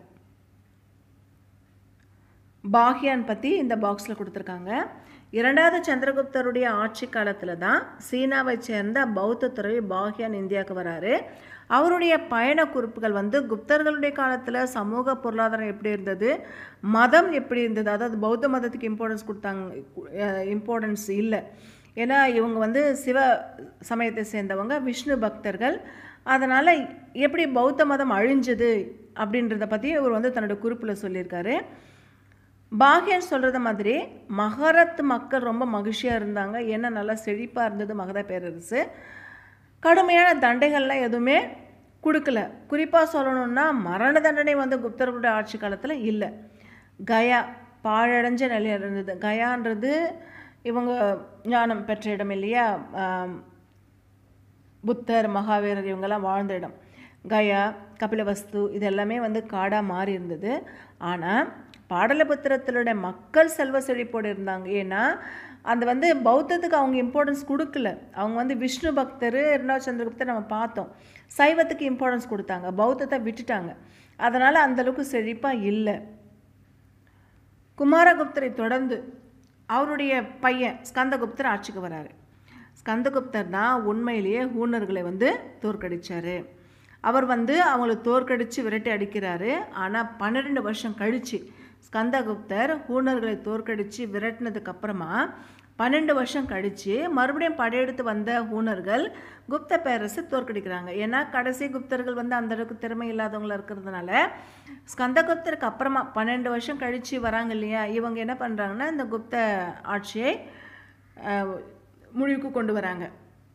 பாஹ்யான் பற்றி இந்த பாக்ஸில் கொடுத்துருக்காங்க இரண்டாவது சந்திரகுப்தருடைய ஆட்சி காலத்தில் தான் சீனாவை சேர்ந்த பௌத்த துறவி பாஹ்யான் இந்தியாவுக்கு வராரு அவருடைய பயண குறிப்புகள் வந்து குப்தர்களுடைய காலத்தில் சமூக பொருளாதாரம் எப்படி இருந்தது மதம் எப்படி இருந்தது அதாவது பௌத்த மதத்துக்கு இம்பார்ட்டன்ஸ் கொடுத்தாங்க இம்பார்ட்டன்ஸ் இல்லை ஏன்னா இவங்க வந்து சிவ சமயத்தை சேர்ந்தவங்க விஷ்ணு பக்தர்கள் அதனால் எப்படி பௌத்த மதம் அழிஞ்சது அப்படின்றத பற்றி இவர் வந்து தன்னோட குறிப்பில் சொல்லியிருக்காரு பாகியன் சொல்கிறது மாதிரி மகரத் மக்கள் ரொம்ப மகிழ்ச்சியாக இருந்தாங்க ஏன்னா நல்லா செழிப்பாக இருந்தது மகத பேரரசு கடுமையான தண்டைகள்லாம் எதுவுமே கொடுக்கல குறிப்பாக சொல்லணும்னா மரண தண்டனை வந்து குப்தர்களுடைய ஆட்சி காலத்தில் இல்லை கயா பாழடைஞ்ச நிலையில் இருந்தது கயான்றது இவங்க ஞானம் பெற்ற இடம் இல்லையா ஆம், புத்தர் மகாவீரர் இவங்கெல்லாம் வாழ்ந்த இடம் கயா கபிலவஸ்து இது எல்லாமே வந்து காடாக மாறி இருந்தது ஆனால் பாடலிபுத்திரத்திலுடைய மக்கள் செல்வ செழிப்போடு இருந்தாங்க ஏன்னா அந்த வந்து பௌத்தத்துக்கு அவங்க இம்பார்ட்டன்ஸ் கொடுக்கல அவங்க வந்து விஷ்ணு பக்தர் இரண்டாவது சந்திரகுப்தர் நம்ம பார்த்தோம் சைவத்துக்கு இம்பார்ட்டன்ஸ் கொடுத்தாங்க பௌத்தத்தை விட்டுட்டாங்க அதனால் அந்தளவுக்கு செழிப்பாக இல்லை குமாரகுப்தரை தொடர்ந்து அவருடைய பையன் ஸ்கந்தகுப்தர் ஆட்சிக்கு வராரு ஸ்கந்தகுப்தர் தான் உண்மையிலேயே ஹூனர்களை வந்து தோற்கடிச்சாரு அவர் வந்து அவங்களை தோற்கடித்து விரட்டி அடிக்கிறாரு ஆனால் பன்னிரெண்டு வருஷம் கழித்து ஸ்கந்தகுப்தர் ஹூனர்களை தோற்கடித்து விரட்டினதுக்கு அப்புறமா பன்னெண்டு வருஷம் கழித்து மறுபடியும் படையெடுத்து வந்த ஹூனர்கள் குப்த பேரரசை தோற்கடிக்கிறாங்க ஏன்னா கடைசி குப்தர்கள் வந்து அந்த அளவுக்கு திறமை இல்லாதவங்களா இருக்கிறதுனால ஸ்கந்தகுப்தருக்கு அப்புறமா பன்னெண்டு வருஷம் கழித்து வராங்க இல்லையா இவங்க என்ன பண்ணுறாங்கன்னா இந்த குப்த ஆட்சியை அஹ், முடிவுக்கு கொண்டு வராங்க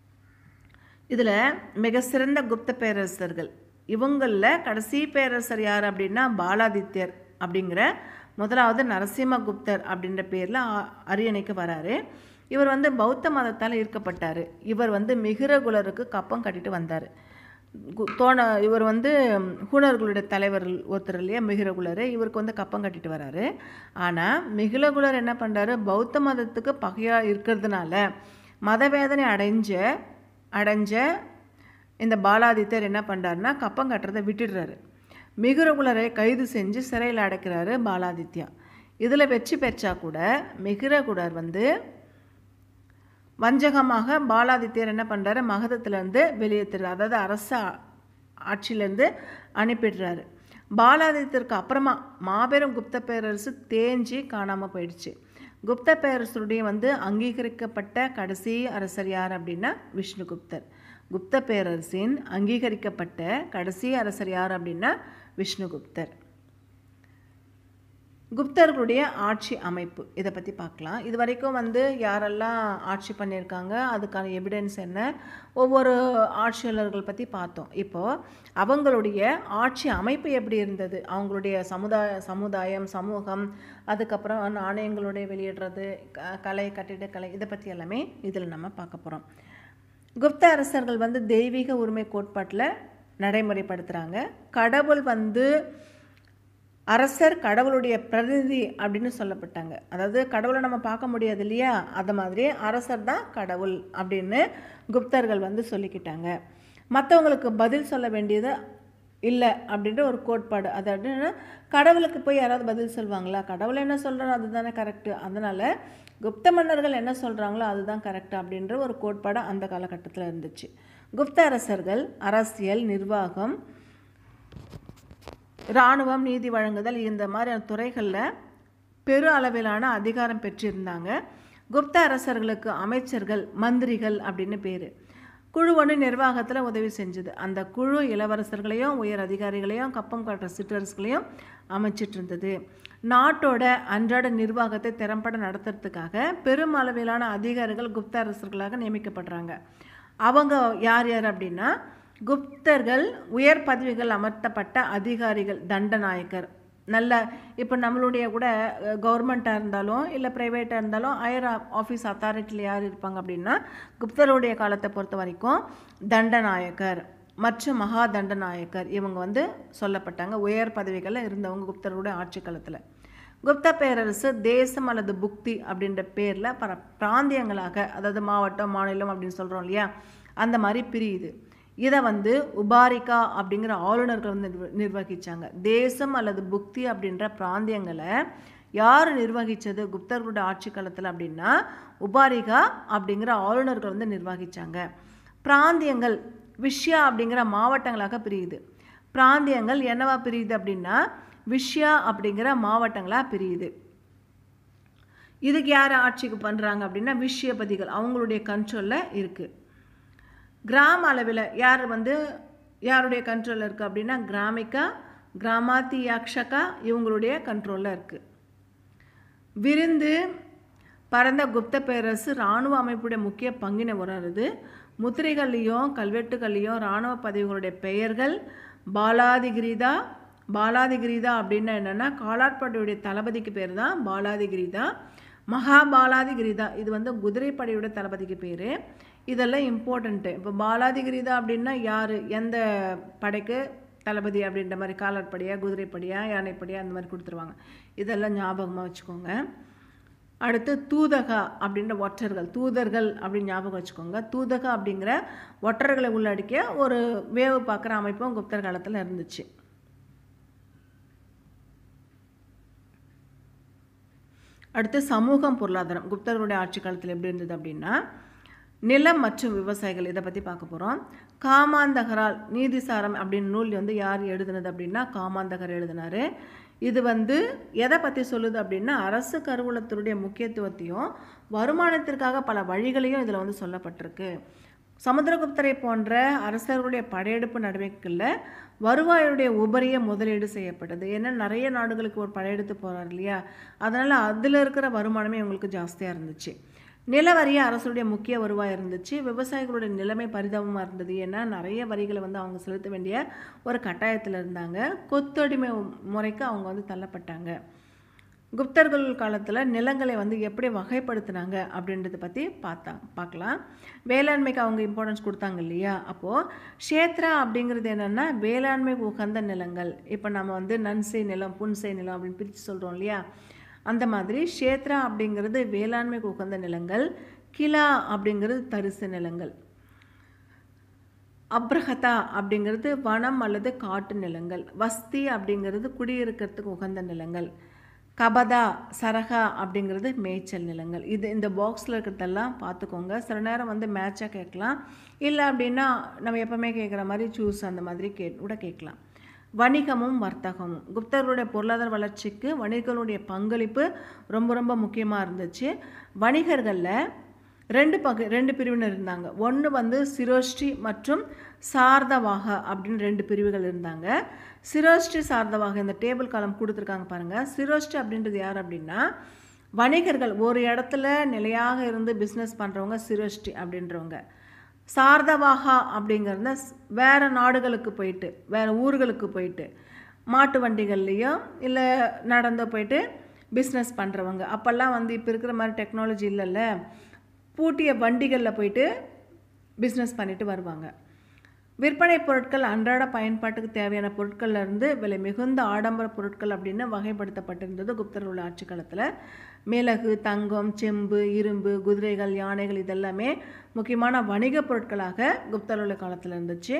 இதில் மிக சிறந்த குப்த பேரரசர்கள் இவங்களில் கடைசி பேரரசர் யார் அப்படின்னா பாலாதித்யர் அப்படிங்கிற முதலாவது நரசிம்மகுப்தர் அப்படின்ற பேரில் அரியணைக்கு வராரு இவர் வந்து பௌத்த மதத்தால் ஈர்க்கப்பட்டார் இவர் வந்து மிகிரகுலருக்கு கப்பம் கட்டிட்டு வந்தார் கு- தோண இவர் வந்து ஹூணர்களுடைய தலைவர் ஒருத்தர் இல்லையா மிகிரகுலர் இவருக்கு வந்து கப்பம் கட்டிட்டு வராரு ஆனால் மிகிரகுலர் என்ன பண்ணுறாரு பௌத்த மதத்துக்கு பகையாக இருக்கிறதுனால மதவேதனை அடைஞ்ச அடைஞ்ச இந்த பாலாதித்தர் என்ன பண்ணுறாருன்னா கப்பம் கட்டுறதை விட்டுடுறாரு மிகுரகுலரை கைது செஞ்சு சிறையில் அடைக்கிறாரு பாலாதித்யா இதில் வெற்றி பெற்றா கூட மிகுரகுலர் வந்து வஞ்சகமாக பாலாதித்யர் என்ன பண்ணுறாரு மகதத்திலேருந்து வெளியேற்றுறாரு அதாவது அரச ஆட்சியிலேருந்து அனுப்பிடுறாரு பாலாதித்யருக்கு அப்புறமா மாபெரும் குப்த பேரரசு தேஞ்சி காணாமல் போயிடுச்சு குப்த பேரரசுடைய வந்து அங்கீகரிக்கப்பட்ட கடைசி அரசர் யார் அப்படின்னா விஷ்ணுகுப்தர் குப்த பேரரசின் அங்கீகரிக்கப்பட்ட கடைசி அரசர் யார் அப்படின்னா விஷ்ணுகுப்தர் குப்தர்களுடைய ஆட்சி அமைப்பு இதை பற்றி பார்க்கலாம் இது வரைக்கும் வந்து யாரெல்லாம் ஆட்சி பண்ணியிருக்காங்க அதுக்கான எவிடன்ஸ் என்ன ஒவ்வொரு ஆட்சியாளர்கள் பற்றி பார்த்தோம் இப்போது அவங்களுடைய ஆட்சி அமைப்பு எப்படி இருந்தது அவங்களுடைய சமுதாய சமுதாயம் சமூகம் அதுக்கப்புறம் நாணயங்களுடைய வெளியிடுறது க- கலை கட்டிடக்கலை இதை பற்றி எல்லாமே இதில் நம்ம பார்க்க போகிறோம் குப்த அரசர்கள் வந்து தெய்வீக உரிமை கோட்பாட்டில் நடைமுறைப்படுத்துகிறாங்க கடவுள் வந்து அரசர் கடவுளுடைய பிரதிநிதி அப்படின்னு சொல்லப்பட்டாங்க அதாவது கடவுளை நம்ம பார்க்க முடியாது இல்லையா அது மாதிரி அரசர் தான் கடவுள் அப்படின்னு குப்தர்கள் வந்து சொல்லிக்கிட்டாங்க மற்றவங்களுக்கு பதில் சொல்ல வேண்டியது இல்லை அப்படின்ற ஒரு கோட்பாடு அதாவது கடவுளுக்கு போய் யாராவது பதில் சொல்லுவாங்களா கடவுள் என்ன சொல்கிறாரோ அதுதானே கரெக்டு அதனால் குப்த மன்னர்கள் என்ன சொல்கிறாங்களோ அதுதான் கரெக்ட் அப்படின்ற ஒரு கோட்பாடு அந்த காலகட்டத்தில் இருந்துச்சு குப்த அரசர்கள் அரசியல் நிர்வாகம் இராணுவம் நீதி வழங்குதல் இந்த மாதிரியான துறைகளில் பெரு அளவிலான அதிகாரம் பெற்றிருந்தாங்க குப்த அரசர்களுக்கு அமைச்சர்கள் மந்திரிகள் அப்படின்னு பேர் குழு ஒன்று நிர்வாகத்தில் உதவி செஞ்சுது அந்த குழு இளவரசர்களையும் உயர் அதிகாரிகளையும் கப்பம் காட்டுற சிற்றரசுகளையும் அமைச்சிட்டு இருந்தது நாட்டோட அன்றாட நிர்வாகத்தை திறம்பட நடத்துறதுக்காக பெரும் அளவிலான அதிகாரிகள் குப்த அரசர்களாக நியமிக்கப்படுறாங்க அவங்க யார் யார் அப்படின்னா குப்தர்கள் உயர் பதவிகள் அமர்த்தப்பட்ட அதிகாரிகள் தண்டநாயக்கர் நல்ல இப்போ நம்மளுடைய கூட கவர்மெண்ட்டாக இருந்தாலும் இல்லை ப்ரைவேட்டாக இருந்தாலும் ஹையர் ஆஃபீஸ் அத்தாரிட்டியில் யார் இருப்பாங்க அப்படின்னா குப்தருடைய காலத்தை பொறுத்த வரைக்கும் தண்டநாயக்கர் மற்றும் மகா தண்டநாயக்கர் இவங்க வந்து சொல்லப்பட்டாங்க உயர் பதவிகளில் இருந்தவங்க குப்தருடைய ஆட்சி காலத்தில் குப்த பேரரசு தேசம் அல்லது புக்தி அப்படின்ற பேரில் பர பிராந்தியங்களாக அதாவது மாவட்டம் மாநிலம் அப்படின்னு சொல்கிறோம் இல்லையா அந்த மாதிரி பிரியுது இதை வந்து உபாரிகா அப்படிங்கிற ஆளுநர்கள் வந்து நிர்வ நிர்வகிச்சாங்க தேசம் அல்லது புக்தி அப்படின்ற பிராந்தியங்களை யார் நிர்வகித்தது குப்தர்களுடைய ஆட்சி காலத்தில் அப்படின்னா உபாரிகா அப்படிங்கிற ஆளுநர்கள் வந்து நிர்வகிச்சாங்க பிராந்தியங்கள் விஷயா அப்படிங்கிற மாவட்டங்களாக பிரியுது பிராந்தியங்கள் என்னவா பிரியுது அப்படின்னா விஷயா அப்படிங்கிற மாவட்டங்களாக பிரியுது இதுக்கு யார் ஆட்சிக்கு பண்ணுறாங்க அப்படின்னா விஷயபதிகள் அவங்களுடைய கண்ட்ரோலில் இருக்குது கிராம அளவில் யார் வந்து யாருடைய கண்ட்ரோலில் இருக்குது அப்படின்னா கிராமிகா கிராமாத்தி யாக்ஷகா இவங்களுடைய கண்ட்ரோலில் இருக்குது விருந்து பரந்த குப்த பேரரசு இராணுவ அமைப்புடைய முக்கிய பங்கினை உணருது முத்திரைகள்லேயும் கல்வெட்டுகள்லேயும் இராணுவ பதவிகளுடைய பெயர்கள் பாலாதிகிரிதா பாலாதிகிரிதா அப்படின்னா என்னென்னா காலாட்படையுடைய தளபதிக்கு பேர் தான் பாலாதிகிரிதா மகாபாலாதிகிரிதா இது வந்து குதிரைப்படையோட தளபதிக்கு பேர் இதெல்லாம் இம்பார்ட்டண்ட்டு இப்போ பாலாதிகிரிதா அப்படின்னா யார் எந்த படைக்கு தளபதி அப்படின்ற மாதிரி காலாட்படையா குதிரைப்படையா யானைப்படையா அந்த மாதிரி கொடுத்துருவாங்க இதெல்லாம் ஞாபகமாக வச்சுக்கோங்க அடுத்து தூதகா அப்படின்ற ஒற்றர்கள் தூதர்கள் அப்படின்னு ஞாபகம் வச்சுக்கோங்க தூதகா அப்படிங்கிற ஒற்றர்களை உள்ளடக்கிய ஒரு வேவு பார்க்குற அமைப்பும் குப்தர் காலத்தில் இருந்துச்சு அடுத்து சமூகம் பொருளாதாரம் குப்தர்களுடைய ஆட்சி காலத்தில் எப்படி இருந்தது அப்படின்னா நிலம் மற்றும் விவசாயிகள் இதை பற்றி பார்க்க போகிறோம் காமாந்தகரால் நீதிசாரம் அப்படின்னு நூல் வந்து யார் எழுதுனது அப்படின்னா காமாந்தகர் எழுதினார் இது வந்து எதை பற்றி சொல்லுது அப்படின்னா அரசு கருவூலத்தினுடைய முக்கியத்துவத்தையும் வருமானத்திற்காக பல வழிகளையும் இதில் வந்து சொல்லப்பட்டிருக்கு சமுத்திரகுப்தரை போன்ற அரசர்களுடைய படையெடுப்பு நடவடிக்கைகளில் வருவாயுடைய உபரிய முதலீடு செய்யப்பட்டது ஏன்னா நிறைய நாடுகளுக்கு ஒரு படையெடுத்து போகிறார் இல்லையா அதனால் அதில் இருக்கிற வருமானமே இவங்களுக்கு ஜாஸ்தியாக இருந்துச்சு நிலவரிய அரசுடைய முக்கிய வருவாய் இருந்துச்சு விவசாயிகளுடைய நிலைமை பரிதாபமாக இருந்தது ஏன்னா நிறைய வரிகளை வந்து அவங்க செலுத்த வேண்டிய ஒரு கட்டாயத்தில் இருந்தாங்க கொத்தடிமை முறைக்கு அவங்க வந்து தள்ளப்பட்டாங்க குப்தர்கள் காலத்தில் நிலங்களை வந்து எப்படி வகைப்படுத்தினாங்க அப்படின்றத பற்றி பார்த்தா பார்க்கலாம் வேளாண்மைக்கு அவங்க இம்பார்ட்டன்ஸ் கொடுத்தாங்க இல்லையா அப்போது க்ஷேத்ரா அப்படிங்கிறது என்னென்னா வேளாண்மை உகந்த நிலங்கள் இப்போ நம்ம வந்து நன்சை நிலம் புன்சை நிலம் அப்படின்னு பிரித்து சொல்கிறோம் இல்லையா அந்த மாதிரி க்ஷேத்ரா அப்படிங்கிறது வேளாண்மைக்கு உகந்த நிலங்கள் கிலா அப்படிங்கிறது தரிசு நிலங்கள் அப்ரஹதா அப்படிங்கிறது வனம் அல்லது காட்டு நிலங்கள் வஸ்தி அப்படிங்கிறது குடியிருக்கிறதுக்கு உகந்த நிலங்கள் கபதா சரகா அப்படிங்கிறது மேய்ச்சல் நிலங்கள் இது இந்த பாக்ஸில் இருக்கிறதெல்லாம் பார்த்துக்கோங்க சில நேரம் வந்து மேட்சாக கேட்கலாம் இல்லை அப்படின்னா நம்ம எப்போவுமே கேட்குற மாதிரி சூஸ் அந்த மாதிரி கே கூட கேட்கலாம் வணிகமும் வர்த்தகமும் குப்தர்களுடைய பொருளாதார வளர்ச்சிக்கு வணிகர்களுடைய பங்களிப்பு ரொம்ப ரொம்ப முக்கியமாக இருந்துச்சு வணிகர்களில் ரெண்டு பகு ரெண்டு பிரிவினர் இருந்தாங்க ஒன்று வந்து சிரோஷ்டி மற்றும் சார்தவாக அப்படின்னு ரெண்டு பிரிவுகள் இருந்தாங்க சிரோஷ்டி சார்தவாக இந்த டேபிள் காலம் கொடுத்துருக்காங்க பாருங்கள் சிரோஷ்டி அப்படின்றது யார் அப்படின்னா வணிகர்கள் ஒரு இடத்துல நிலையாக இருந்து பிஸ்னஸ் பண்ணுறவங்க சிரோஷ்டி அப்படின்றவங்க சாரதவாகா அப்படிங்கிறத வேறு நாடுகளுக்கு போயிட்டு வேறு ஊர்களுக்கு போயிட்டு மாட்டு வண்டிகள்லேயோ இல்லை நடந்து போயிட்டு பிஸ்னஸ் பண்ணுறவங்க அப்போல்லாம் வந்து இப்போ இருக்கிற மாதிரி டெக்னாலஜி இல்லைல்ல பூட்டிய வண்டிகளில் போயிட்டு பிஸ்னஸ் பண்ணிட்டு வருவாங்க விற்பனை பொருட்கள் அன்றாட பயன்பாட்டுக்கு தேவையான பொருட்கள்ல இருந்து விலை மிகுந்த ஆடம்பர பொருட்கள் அப்படின்னு வகைப்படுத்தப்பட்டிருந்தது குப்தர்கள் ஆட்சி காலத்தில் மிளகு தங்கம் செம்பு இரும்பு குதிரைகள் யானைகள் இதெல்லாமே முக்கியமான வணிக பொருட்களாக குப்தர்களுடைய காலத்தில் இருந்துச்சு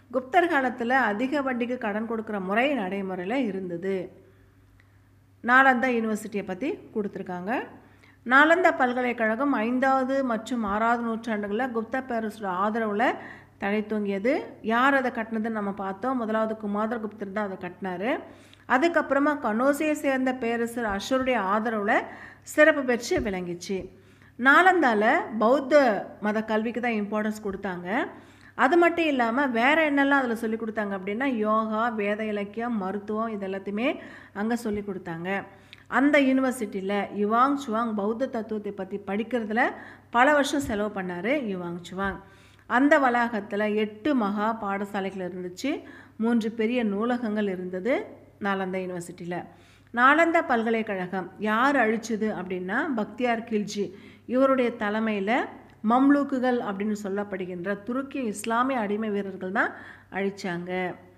குப்தர் காலத்தில் அதிக வட்டிக்கு கடன் கொடுக்குற முறை நடைமுறையில் இருந்தது நாலந்தா யூனிவர்சிட்டியை பற்றி கொடுத்துருக்காங்க நாலந்தா பல்கலைக்கழகம் ஐந்தாவது மற்றும் ஆறாவது நூற்றாண்டுகளில் குப்த பேரரசோட ஆதரவில் தழைத்தோங்கியது யார் அதை கட்டினதுன்னு நம்ம பார்த்தோம் முதலாவது குமாரகுப்தர் தான் அதை கட்டினாரு அதுக்கப்புறமா கனோசியை சேர்ந்த பேரரசர் அஷருடைய ஆதரவில் சிறப்பு பெற்று விளங்கிச்சு நாலந்தால பௌத்த மத கல்விக்கு தான் இம்பார்ட்டன்ஸ் கொடுத்தாங்க அது மட்டும் இல்லாமல் வேறு என்னெல்லாம் அதில் சொல்லி கொடுத்தாங்க அப்படின்னா யோகா வேத இலக்கியம் மருத்துவம் இது எல்லாத்தையுமே அங்கே சொல்லி கொடுத்தாங்க அந்த யூனிவர்சிட்டியில் யுவாங் சுவாங் பௌத்த தத்துவத்தை பற்றி படிக்கிறதுல பல வருஷம் செலவு பண்ணார் யுவாங் சுவாங் அந்த வளாகத்தில் எட்டு மகா பாடசாலைகள் இருந்துச்சு மூன்று பெரிய நூலகங்கள் இருந்தது நாலந்தா யூனிவர்சிட்டியில் நாலந்தா பல்கலைக்கழகம் யார் அழிச்சது அப்படின்னா பக்தியார் கில்ஜி இவருடைய தலைமையில் மம்லூக்குகள் அப்படின்னு சொல்லப்படுகின்ற துருக்கி இஸ்லாமிய அடிமை வீரர்கள் தான் அழிச்சாங்க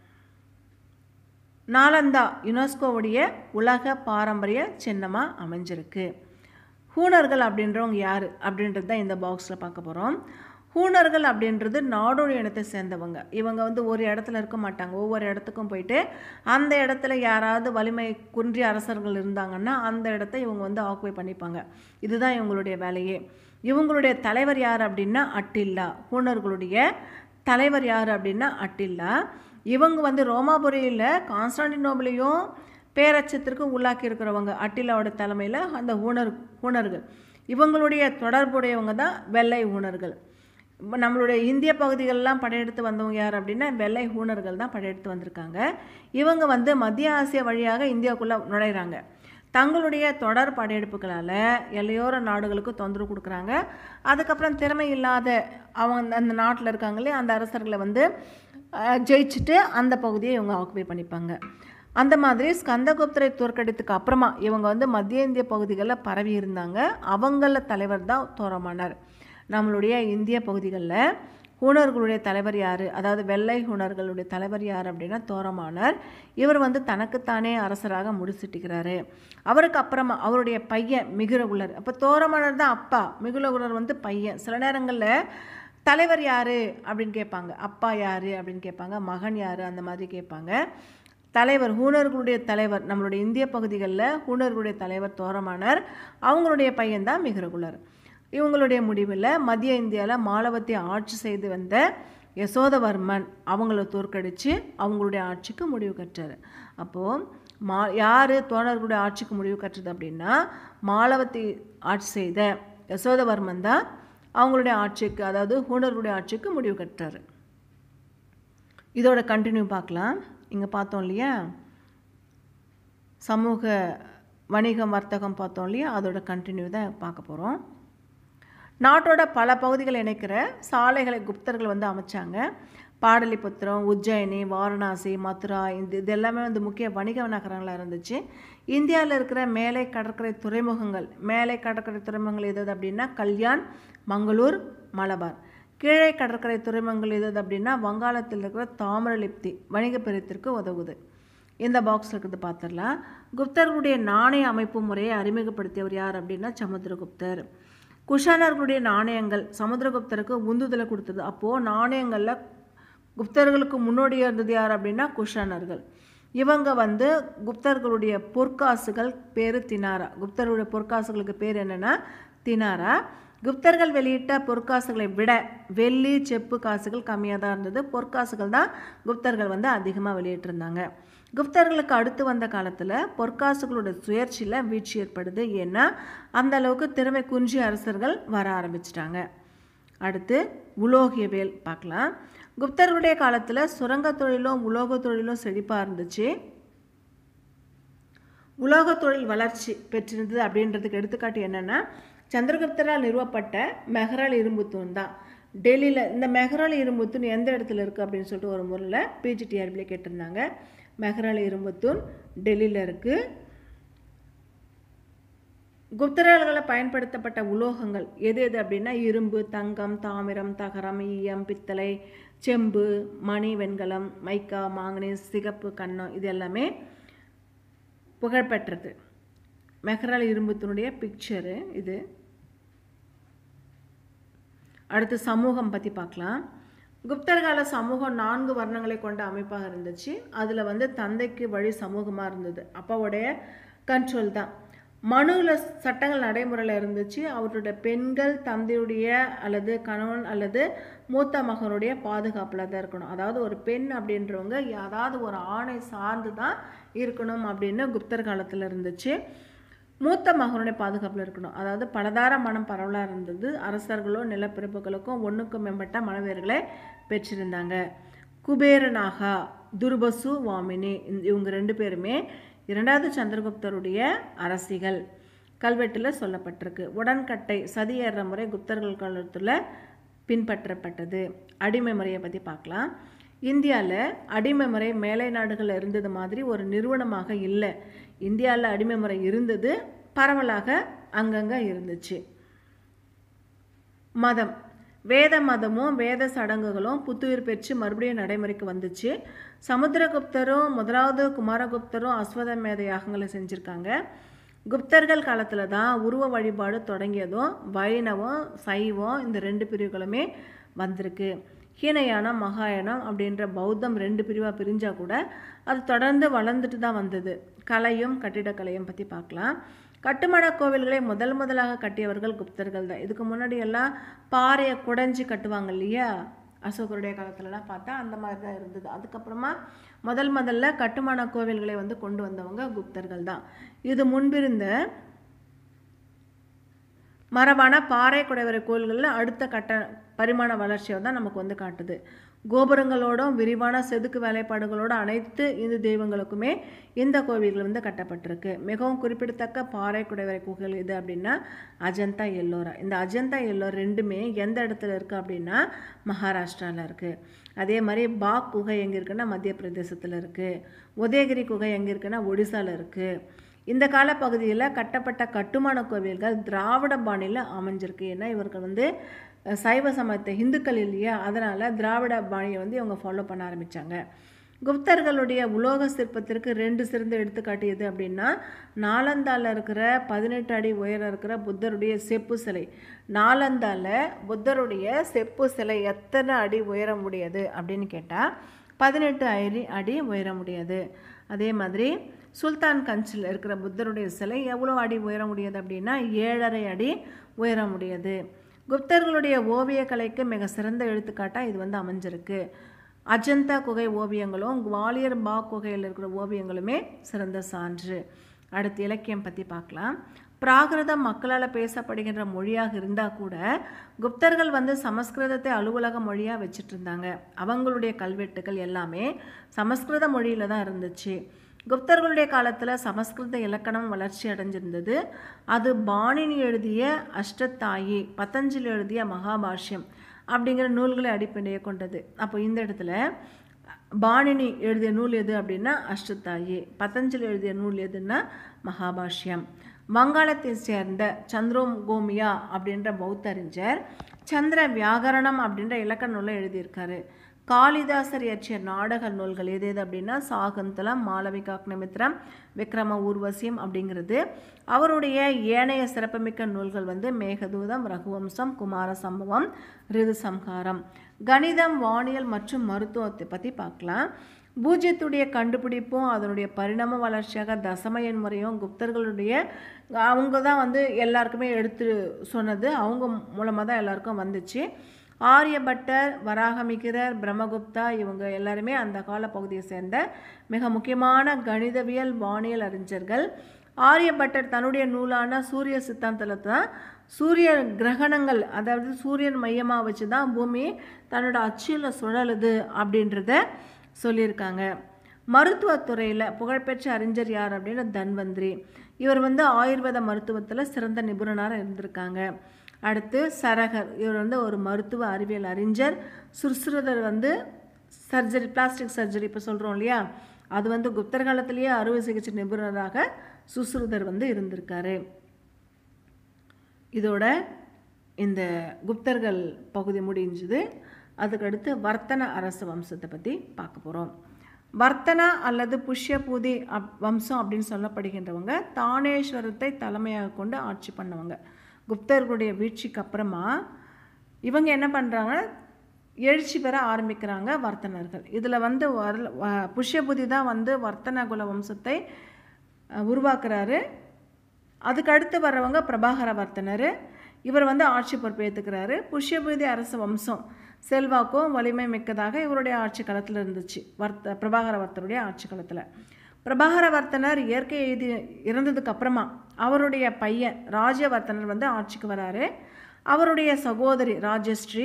நாலந்தா யுனெஸ்கோவுடைய உலக பாரம்பரிய சின்னமாக அமைஞ்சிருக்கு ஹூனர்கள் அப்படின்றவங்க யார் அப்படின்றது தான் இந்த பாக்ஸில் பார்க்க போகிறோம் ஹூனர்கள் அப்படின்றது நாடோடி இனத்தை சேர்ந்தவங்க இவங்க வந்து ஒரு இடத்துல இருக்க மாட்டாங்க ஒவ்வொரு இடத்துக்கும் போயிட்டு அந்த இடத்துல யாராவது வலிமை குன்றிய அரசர்கள் இருந்தாங்கன்னா அந்த இடத்த இவங்க வந்து ஆக்குபை பண்ணிப்பாங்க இதுதான் இவங்களுடைய வேலையே இவங்களுடைய தலைவர் யார் அப்படின்னா அட்டில்லா ஹூனர்களுடைய தலைவர் யார் அப்படின்னா அட்டில்லா இவங்க வந்து ரோமாபுரியில் கான்ஸ்டாண்டினோபிளையும் பேரச்சத்திற்கு உள்ளாக்கி இருக்கிறவங்க அட்டிலாவோட தலைமையில் அந்த ஊனர் ஊனர்கள் இவங்களுடைய தொடர்புடையவங்க தான் வெள்ளை ஊனர்கள் நம்மளுடைய இந்திய பகுதிகளெலாம் படையெடுத்து வந்தவங்க யார் அப்படின்னா வெள்ளை ஊனர்கள் தான் படையெடுத்து வந்திருக்காங்க இவங்க வந்து மத்திய ஆசியா வழியாக இந்தியாவுக்குள்ளே நுழையிறாங்க தங்களுடைய தொடர் படையெடுப்புகளால் எல்லையோர நாடுகளுக்கு தொந்தரவு கொடுக்குறாங்க அதுக்கப்புறம் திறமை இல்லாத அவங்க அந்த நாட்டில் இருக்காங்களே அந்த அரசர்களை வந்து ஜெயிச்சுட்டு அந்த பகுதியை இவங்க ஆக்குபை பண்ணிப்பாங்க அந்த மாதிரி ஸ்கந்தகுப்தரை தோற்கடித்துக்கு அப்புறமா இவங்க வந்து மத்திய இந்திய பகுதிகளில் பரவி இருந்தாங்க அவங்கள தலைவர் தான் தோரமானார் நம்மளுடைய இந்திய பகுதிகளில் ஹூணர்களுடைய தலைவர் யார் அதாவது வெள்ளை ஹூணர்களுடைய தலைவர் யார் அப்படின்னா தோரமானார் இவர் வந்து தனக்குத்தானே அரசராக முடிசூட்டிக்கிறாரு அவருக்கு அப்புறமா அவருடைய பையன் மிகுரகுலர் அப்போ தோரமானர் தான் அப்பா மிகுலகுலர் வந்து பையன் சில நேரங்களில் தலைவர் யார் அப்படின்னு கேட்பாங்க அப்பா யார் அப்படின்னு கேட்பாங்க மகன் யார் அந்த மாதிரி கேட்பாங்க தலைவர் ஹூணர்களுடைய தலைவர் நம்மளுடைய இந்திய பகுதிகளில் ஹூணர்களுடைய தலைவர் தோரமானார் அவங்களுடைய பையன்தான் மிகுரகுலர் இவங்களுடைய முடிவில் மத்திய இந்தியாவில் மாலவத்தை ஆட்சி செய்து வந்த யசோதவர்மன் அவங்கள தோற்கடித்து அவங்களுடைய ஆட்சிக்கு முடிவு கற்றார் அப்போது மா யார் தோழர்களுடைய ஆட்சிக்கு முடிவு கட்டுறது அப்படின்னா மாலவத்தை ஆட்சி செய்த யசோதவர்மன் தான் அவங்களுடைய ஆட்சிக்கு அதாவது ஹூணர்களுடைய ஆட்சிக்கு முடிவு கட்டுறாரு இதோட கண்டினியூ பார்க்கலாம் இங்கே பார்த்தோம் இல்லையா சமூக வணிகம் வர்த்தகம் பார்த்தோம் இல்லையா அதோட கண்டினியூ தான் பார்க்க போகிறோம் நாட்டோட பல பகுதிகளை இணைக்கிற சாலைகளை குப்தர்கள் வந்து அமைச்சாங்க பாடலிபுத்திரம் உஜ்ஜயினி வாரணாசி மதுரா இந்த இது எல்லாமே வந்து முக்கிய வணிக நகரங்களாக இருந்துச்சு இந்தியாவில் இருக்கிற மேலை கடற்கரை துறைமுகங்கள் மேலை கடற்கரை துறைமுகங்கள் எது அப்படின்னா கல்யாண் மங்களூர் மலபார் கீழே கடற்கரை துறைமுகங்கள் எது அப்படின்னா வங்காளத்தில் இருக்கிற தாமிரலிப்தி வணிக பெருத்திற்கு உதவுது இந்த பாக்ஸ் இருக்கிறது பார்த்துடலாம் குப்தர்களுடைய நாணய அமைப்பு முறையை அறிமுகப்படுத்தியவர் யார் அப்படின்னா சமுத்திரகுப்தர் குஷானர்களுடைய நாணயங்கள் சமுத்திரகுப்தருக்கு உந்துதலை கொடுத்தது அப்போது நாணயங்களில் குப்தர்களுக்கு முன்னோடியாக இருந்தது யார் அப்படின்னா குஷானர்கள் இவங்க வந்து குப்தர்களுடைய பொற்காசுகள் பேர் தினாரா குப்தர்களுடைய பொற்காசுகளுக்கு பேர் என்னென்னா தினாரா குப்தர்கள் வெளியிட்ட பொற்காசுகளை விட வெள்ளி செப்பு காசுகள் கம்மியாக தான் இருந்தது பொற்காசுகள் தான் குப்தர்கள் வந்து அதிகமாக வெளியிட்டிருந்தாங்க குப்தர்களுக்கு அடுத்து வந்த காலத்தில் பொற்காசுகளோட சுயற்சியில் வீழ்ச்சி ஏற்படுது ஏன்னா அந்த அளவுக்கு திறமை குன்றிய அரசர்கள் வர ஆரம்பிச்சிட்டாங்க அடுத்து உலோகியவேல் பார்க்கலாம் குப்தர்களுடைய காலத்தில் சுரங்க தொழிலும் உலோக தொழிலும் செழிப்பாக இருந்துச்சு உலோக தொழில் வளர்ச்சி பெற்றிருந்தது அப்படின்றதுக்கு எடுத்துக்காட்டு என்னென்னா சந்திரகுப்தரால் நிறுவப்பட்ட மெஹரால் இரும்புத்தூண் தான் டெல்லியில் இந்த மெஹரால் இரும்புத்தூண் எந்த இடத்துல இருக்குது அப்படின்னு சொல்லிட்டு ஒரு முறையில் பிஜிடிஆர்பியில் கேட்டிருந்தாங்க மெஹரால் இரும்புத்தூண் டெல்லியில் இருக்குது குப்தரால்களை பயன்படுத்தப்பட்ட உலோகங்கள் எது எது அப்படின்னா இரும்பு தங்கம் தாமிரம் தகரம் ஈயம் பித்தளை செம்பு மணி வெண்கலம் மைக்கா மாங்கனீஸ் சிகப்பு கன்னம் இது எல்லாமே புகழ்பெற்றது மெஹரால் இரும்புத்தினுடைய பிக்சரு இது அடுத்து சமூகம் பற்றி பார்க்கலாம் குப்தர் கால சமூகம் நான்கு வர்ணங்களை கொண்ட அமைப்பாக இருந்துச்சு அதில் வந்து தந்தைக்கு வழி சமூகமாக இருந்தது அப்பாவுடைய கண்ட்ரோல் தான் மனுவில் சட்டங்கள் நடைமுறையில் இருந்துச்சு அவருடைய பெண்கள் தந்தையுடைய அல்லது கணவன் அல்லது மூத்த மகனுடைய பாதுகாப்பில் தான் இருக்கணும் அதாவது ஒரு பெண் அப்படின்றவங்க ஏதாவது ஒரு ஆணை சார்ந்து தான் இருக்கணும் அப்படின்னு குப்தர் காலத்தில் இருந்துச்சு மூத்த மகனுடைய பாதுகாப்பில் இருக்கணும் அதாவது பலதார மனம் பரவலாக இருந்தது அரசர்களோ நிலப்பிரபுகளுக்கும் ஒன்றுக்கும் மேம்பட்ட மனவேர்களை பெற்றிருந்தாங்க குபேரநாகா துர்பசு வாமினி இந்த- இவங்க ரெண்டு பேருமே இரண்டாவது சந்திரகுப்தருடைய அரசிகள் கல்வெட்டில் சொல்லப்பட்டிருக்கு உடன்கட்டை சதி ஏறுற முறை குப்தர்கள் காலத்தில் பின்பற்றப்பட்டது அடிமை முறையை பற்றி பார்க்கலாம் இந்தியாவில் அடிமை முறை மேலை நாடுகளில் இருந்தது மாதிரி ஒரு நிறுவனமாக இல்லை இந்தியாவில் அடிமை முறை இருந்தது பரவலாக அங்கங்கே இருந்துச்சு மதம் வேத மதமும் வேத சடங்குகளும் புத்துயிர் பெற்று மறுபடியும் நடைமுறைக்கு வந்துச்சு சமுத்திரகுப்தரும் முதலாவது குமாரகுப்தரும் அஸ்வதமேத யாகங்களை செஞ்சுருக்காங்க குப்தர்கள் காலத்தில் தான் உருவ வழிபாடு தொடங்கியதும் வைணவம் சைவம் இந்த ரெண்டு பிரிவுகளுமே வந்திருக்கு ஹீனயானம் மகாயானம் அப்படின்ற பௌத்தம் ரெண்டு பிரிவாக பிரிஞ்சால் கூட அது தொடர்ந்து வளர்ந்துட்டு தான் வந்தது கலையும் கட்டிடக்கலையும் பற்றி பார்க்கலாம் கட்டுமான கோவில்களை முதல் முதலாக கட்டியவர்கள் குப்தர்கள் தான் இதுக்கு முன்னாடி எல்லாம் பாறையை குடைஞ்சி கட்டுவாங்க இல்லையா அசோகருடைய காலத்துலலாம் பார்த்தா அந்த மாதிரி தான் இருந்தது அதுக்கப்புறமா முதல் முதல்ல கட்டுமான கோவில்களை வந்து கொண்டு வந்தவங்க குப்தர்கள் தான் இது முன்பிருந்த மரபான பாறை குடைவரை கோயில்களில் அடுத்த கட்ட பரிமாண வளர்ச்சியை தான் நமக்கு வந்து காட்டுது கோபுரங்களோடும் விரிவான செதுக்கு வேலைப்பாடுகளோட அனைத்து இந்து தெய்வங்களுக்குமே இந்த கோவில்கள் வந்து கட்டப்பட்டிருக்கு மிகவும் குறிப்பிடத்தக்க பாறை குடைவரை குகைகள் இது அப்படின்னா அஜந்தா எல்லோரா இந்த அஜந்தா எல்லோர் ரெண்டுமே எந்த இடத்துல இருக்குது அப்படின்னா மகாராஷ்டிராவில் இருக்குது அதே மாதிரி பாக் குகை எங்கே இருக்குன்னா மத்திய பிரதேசத்தில் இருக்குது உதயகிரி குகை எங்கே இருக்குன்னா ஒடிசாவில் இருக்குது இந்த காலப்பகுதியில் கட்டப்பட்ட கட்டுமான கோவில்கள் திராவிட பாணியில் அமைஞ்சிருக்கு ஏன்னா இவர்கள் வந்து அஹ், சைவ சமயத்தை இந்துக்கள் இல்லையா அதனால் திராவிட பாணியை வந்து இவங்க ஃபாலோ பண்ண ஆரம்பித்தாங்க குப்தர்களுடைய உலோக சிற்பத்திற்கு ரெண்டு சிறந்த எடுத்துக்காட்டு எது அப்படின்னா நாலந்தால இருக்கிற பதினெட்டு அடி உயரம் இருக்கிற புத்தருடைய செப்பு சிலை நாலந்தால புத்தருடைய செப்பு சிலை எத்தனை அடி உயரம் உடையது அப்படின்னு கேட்டால் பதினெட்டு அடி அடி உயரமுடையது அதே மாதிரி சுல்தான் கஞ்சில் இருக்கிற புத்தருடைய சிலை எவ்வளோ அடி உயரமுடையது அப்படின்னா ஏழரை அடி உயரமுடையது குப்தர்களுடைய ஓவியக்கலைக்கு மிக சிறந்த எடுத்துக்காட்டாக இது வந்து அமைஞ்சிருக்கு அஜந்தா குகை ஓவியங்களும் குவாலியர் பா குகையில் இருக்கிற ஓவியங்களுமே சிறந்த சான்று அடுத்து இலக்கியம் பற்றி பார்க்கலாம் பிராகிருதம் மக்களால் பேசப்படுகின்ற மொழியாக இருந்தால் கூட குப்தர்கள் வந்து சமஸ்கிருதத்தை அலுவலக மொழியாக வச்சுட்டு இருந்தாங்க அவங்களுடைய கல்வெட்டுகள் எல்லாமே சமஸ்கிருத மொழியில் தான் இருந்துச்சு குப்தர்களுடைய காலத்தில் சமஸ்கிருத இலக்கணம் வளர்ச்சி அடைஞ்சிருந்தது அது பாணினி எழுதிய அஷ்டத்தாயி பத்தஞ்சலி எழுதிய மகாபாஷ்யம் அப்படிங்கிற நூல்களை அடிப்படையாக கொண்டது அப்போ இந்த இடத்துல பாணினி எழுதிய நூல் எது அப்படின்னா அஷ்டத்தாயி பதஞ்சலி எழுதிய நூல் எதுன்னா மகாபாஷ்யம் வங்காளத்தை சேர்ந்த சந்திரோம் கோமியா அப்படின்ற பௌத்த அறிஞர் சந்திர வியாகரணம் அப்படின்ற இலக்கண நூலை எழுதியிருக்காரு காளிதாசர் இயற்றிய நாடக நூல்கள் எது எது அப்படின்னா சாகுந்தலம் மாளவிகாக்னமித்ரம் விக்ரம ஊர்வசியம் அப்படிங்கிறது அவருடைய ஏனைய சிறப்புமிக்க நூல்கள் வந்து மேகதூதம் ரகுவம்சம் குமார சம்பவம் ரிது சம்ஹாரம் கணிதம் வானியல் மற்றும் மருத்துவத்தை பற்றி பார்க்கலாம் பூஜ்யத்துடைய கண்டுபிடிப்பும் அதனுடைய பரிணாம வளர்ச்சியாக தசம எண் முறையும் குப்தர்களுடைய அவங்க தான் வந்து எல்லாருக்குமே எடுத்து சொன்னது அவங்க மூலமாக தான் எல்லாருக்கும் வந்துச்சு ஆரியபட்டர் வராகமிகிரர் பிரம்மகுப்தா இவங்க எல்லாருமே அந்த காலப்பகுதியை சேர்ந்த மிக முக்கியமான கணிதவியல் வானியல் அறிஞர்கள் ஆரியபட்டர் தன்னுடைய நூலான சூரிய சித்தாந்தத்தில் தான் சூரிய கிரகணங்கள் அதாவது சூரியன் மையமாக வச்சு தான் பூமி தன்னோட அச்சில் சுழலுது அப்படின்றத சொல்லியிருக்காங்க மருத்துவத்துறையில் புகழ்பெற்ற அறிஞர் யார் அப்படின்னா தன்வந்திரி இவர் வந்து ஆயுர்வேத மருத்துவத்தில் சிறந்த நிபுணராக இருந்திருக்காங்க அடுத்து சரகர் இவர் வந்து ஒரு மருத்துவ அறிவியல் அறிஞர் சுர்சுரதர் வந்து சர்ஜரி பிளாஸ்டிக் சர்ஜரி இப்போ சொல்கிறோம் இல்லையா அது வந்து குப்தர் காலத்திலேயே அறுவை சிகிச்சை நிபுணராக சுஸ்ருதர் வந்து இருந்திருக்காரு இதோட இந்த குப்தர்கள் பகுதி முடிஞ்சுது அதுக்கடுத்து வர்த்தன அரச வம்சத்தை பற்றி பார்க்க போகிறோம் வர்த்தனா அல்லது புஷ்யபூதி அப் வம்சம் அப்படின்னு சொல்லப்படுகின்றவங்க தானேஸ்வரத்தை தலைமையாக கொண்டு ஆட்சி பண்ணவங்க குப்தர்களுடைய வீழ்ச்சிக்கு அப்புறமா இவங்க என்ன பண்ணுறாங்க எழுச்சி பெற ஆரம்பிக்கிறாங்க வர்த்தனர்கள் இதில் வந்து வரல வ- புஷ்யபுதி தான் வந்து வர்த்தன குல வம்சத்தை அஹ், உருவாக்குறாரு அதுக்கு அடுத்து வர்றவங்க பிரபாகர வர்த்தனர் இவர் வந்து ஆட்சி பொறுப்பு ஏற்றுக்கிறாரு புஷ்யபூதி அரச வம்சம் செல்வாக்கும் வலிமை மிக்கதாக இவருடைய ஆட்சி காலத்தில் இருந்துச்சு வர்த்த பிரபாகர வர்த்தனுடைய ஆட்சி காலத்தில் பிரபாகர வர்த்தனர் இயற்கை எழுதி இறந்ததுக்கு அப்புறமா அவருடைய பையன் ராஜவர்த்தனர் வந்து ஆட்சிக்கு வராரு அவருடைய சகோதரி ராஜஸ்ரீ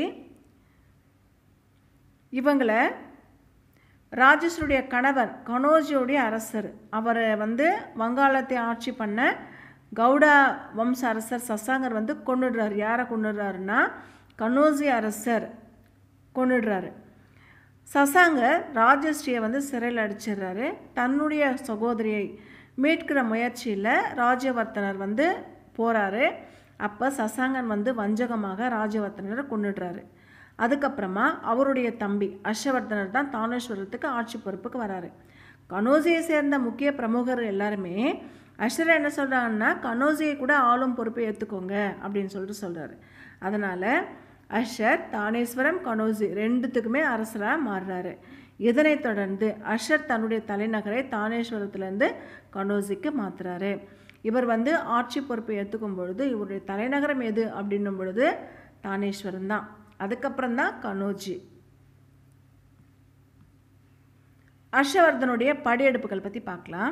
இவங்களை ராஜேஸ்வருடைய கணவன் கனோஜியுடைய அரசர் அவரை வந்து வங்காளத்தை ஆட்சி பண்ண கவுடா வம்ச அரசர் சசாங்கர் வந்து கொண்டுடுறாரு யாரை கொண்டுடுறாருன்னா கனோஜி அரசர் கொண்டுடுறாரு சசாங்கர் ராஜஸ்ரீயை வந்து சிறையில் அடிச்சிடுறாரு தன்னுடைய சகோதரியை மீட்கிற முயற்சியில் ராஜவர்த்தனர் வந்து போகிறாரு அப்போ சசாங்கன் வந்து வஞ்சகமாக ராஜவர்த்தனரை கொண்டுடுறாரு அதுக்கப்புறமா அவருடைய தம்பி ஹர்ஷவர்தனர் தான் தானேஸ்வரத்துக்கு ஆட்சி பொறுப்புக்கு வராரு கனோசியை சேர்ந்த முக்கிய பிரமுகர் எல்லாருமே அஷ்டரை என்ன சொல்கிறாங்கன்னா கனோசியை கூட ஆளும் பொறுப்பை ஏற்றுக்கோங்க அப்படின்னு சொல்லிட்டு சொல்கிறாரு அதனால் அஷர் தானேஸ்வரம் கனோசி ரெண்டுத்துக்குமே அரசராக மாறுறாரு இதனைத் தொடர்ந்து அஷர் தன்னுடைய தலைநகரை தானேஸ்வரத்துலேருந்து கனோசிக்கு மாற்றுறாரு இவர் வந்து ஆட்சி பொறுப்பை ஏற்றுக்கும் பொழுது இவருடைய தலைநகரம் எது அப்படின்னும் பொழுது தானேஸ்வரம் தான் அதுக்கப்புறம் தான் கனோஜி ஹர்ஷவர்தனுடைய படையெடுப்புகள் பற்றி பார்க்கலாம்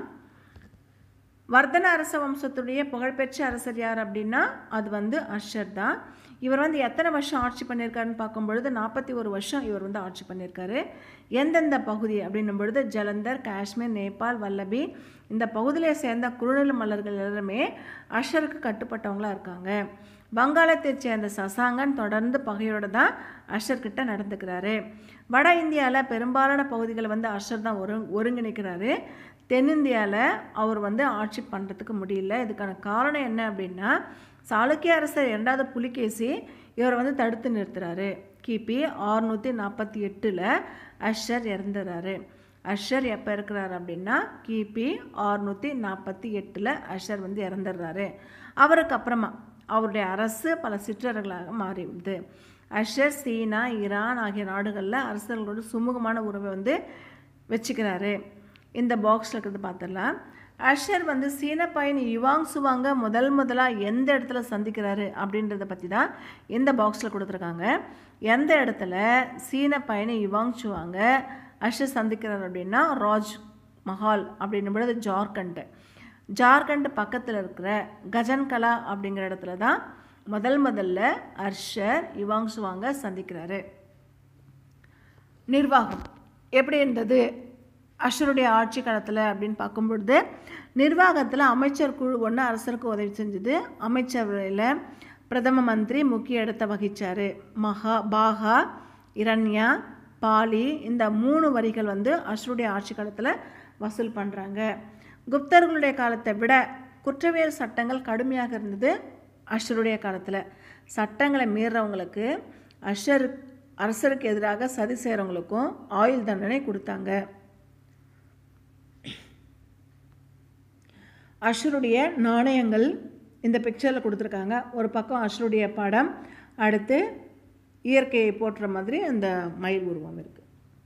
வர்தன அரச வம்சத்துடைய புகழ்பெற்ற அரசர் யார் அப்படின்னா அது வந்து அஷர் தான் இவர் வந்து எத்தனை வருஷம் ஆட்சி பண்ணியிருக்காருன்னு பார்க்கும் பொழுது நாற்பத்தி ஒரு வருஷம் இவர் வந்து ஆட்சி பண்ணியிருக்காரு எந்தெந்த பகுதி அப்படின்னும் பொழுது ஜலந்தர் காஷ்மீர் நேபாள் வல்லபி இந்த பகுதியை சேர்ந்த குறுநில மல்லர்கள் எல்லாருமே அஷருக்கு கட்டுப்பட்டவங்களா இருக்காங்க வங்காளத்தைச் சேர்ந்த சசாங்கன் தொடர்ந்து பகையோடு தான் அஷர்கிட்ட நடந்துக்கிறாரு வட இந்தியாவில் பெரும்பாலான பகுதிகளை வந்து அஷர் தான் ஒருங் ஒருங்கிணைக்கிறாரு தென்னிந்தியாவில் அவர் வந்து ஆட்சி பண்ணுறதுக்கு முடியல இதுக்கான காரணம் என்ன அப்படின்னா சாளுக்கிய அரசர் இரண்டாவது புலிகேசி இவரை வந்து தடுத்து நிறுத்துறாரு கிபி ஆறுநூற்றி நாற்பத்தி எட்டில் அஷர் இறந்துறாரு அஷர் எப்போ இருக்கிறார் அப்படின்னா கிபி ஆறுநூற்றி நாற்பத்தி எட்டில் அஷர் வந்து இறந்துடுறாரு அவருக்கு அப்புறமா அவருடைய அரசு பல சிற்றர்களாக மாறிவிடுது அஷர் சீனா ஈரான் ஆகிய நாடுகளில் அரசர்களோட சுமூகமான உறவை வந்து வச்சுக்கிறாரு இந்த பாக்ஸில் இருக்கிறது பார்த்துடலாம் அஷர் வந்து சீன பயணி யுவாங் சுவாங்க முதல் முதலாக எந்த இடத்துல சந்திக்கிறாரு அப்படின்றத பற்றி தான் இந்த பாக்ஸில் கொடுத்துருக்காங்க எந்த இடத்துல சீன பயணி யுவாங் சுவாங்க அஷர் சந்திக்கிறார் அப்படின்னா ராஜ் மஹால் அப்படின்னும் பொழுது ஜார்க்கண்ட் ஜார்க்கண்ட் பக்கத்தில் இருக்கிற கஜன்கலா அப்படிங்கிற இடத்துல தான் முதல் முதல்ல அர்ஷர் யுவாங் சுவாங்க சந்திக்கிறாரு நிர்வாகம் எப்படி இருந்தது அஷருடைய ஆட்சி காலத்தில் அப்படின்னு பார்க்கும் பொழுது நிர்வாகத்தில் அமைச்சர் குழு ஒன்று அரசருக்கு உதவி செஞ்சது அமைச்சரவையில் பிரதம மந்திரி முக்கிய இடத்தை வகிச்சார் மகா பாகா இரண்யா பாலி இந்த மூணு வரிகள் வந்து அஷருடைய ஆட்சி காலத்தில் வசூல் பண்ணுறாங்க குப்தர்களுடைய காலத்தை விட குற்றவியல் சட்டங்கள் கடுமையாக இருந்தது அஷருடைய காலத்தில் சட்டங்களை மீறவங்களுக்கு அஷர் அரசருக்கு எதிராக சதி செய்கிறவங்களுக்கும் ஆயுள் தண்டனை கொடுத்தாங்க அஷருடைய நாணயங்கள் இந்த பிக்சரில் கொடுத்துருக்காங்க ஒரு பக்கம் அஷருடைய படம் அடுத்து இயற்கையை போற்றுற மாதிரி அந்த மயில் உருவம் இருக்குது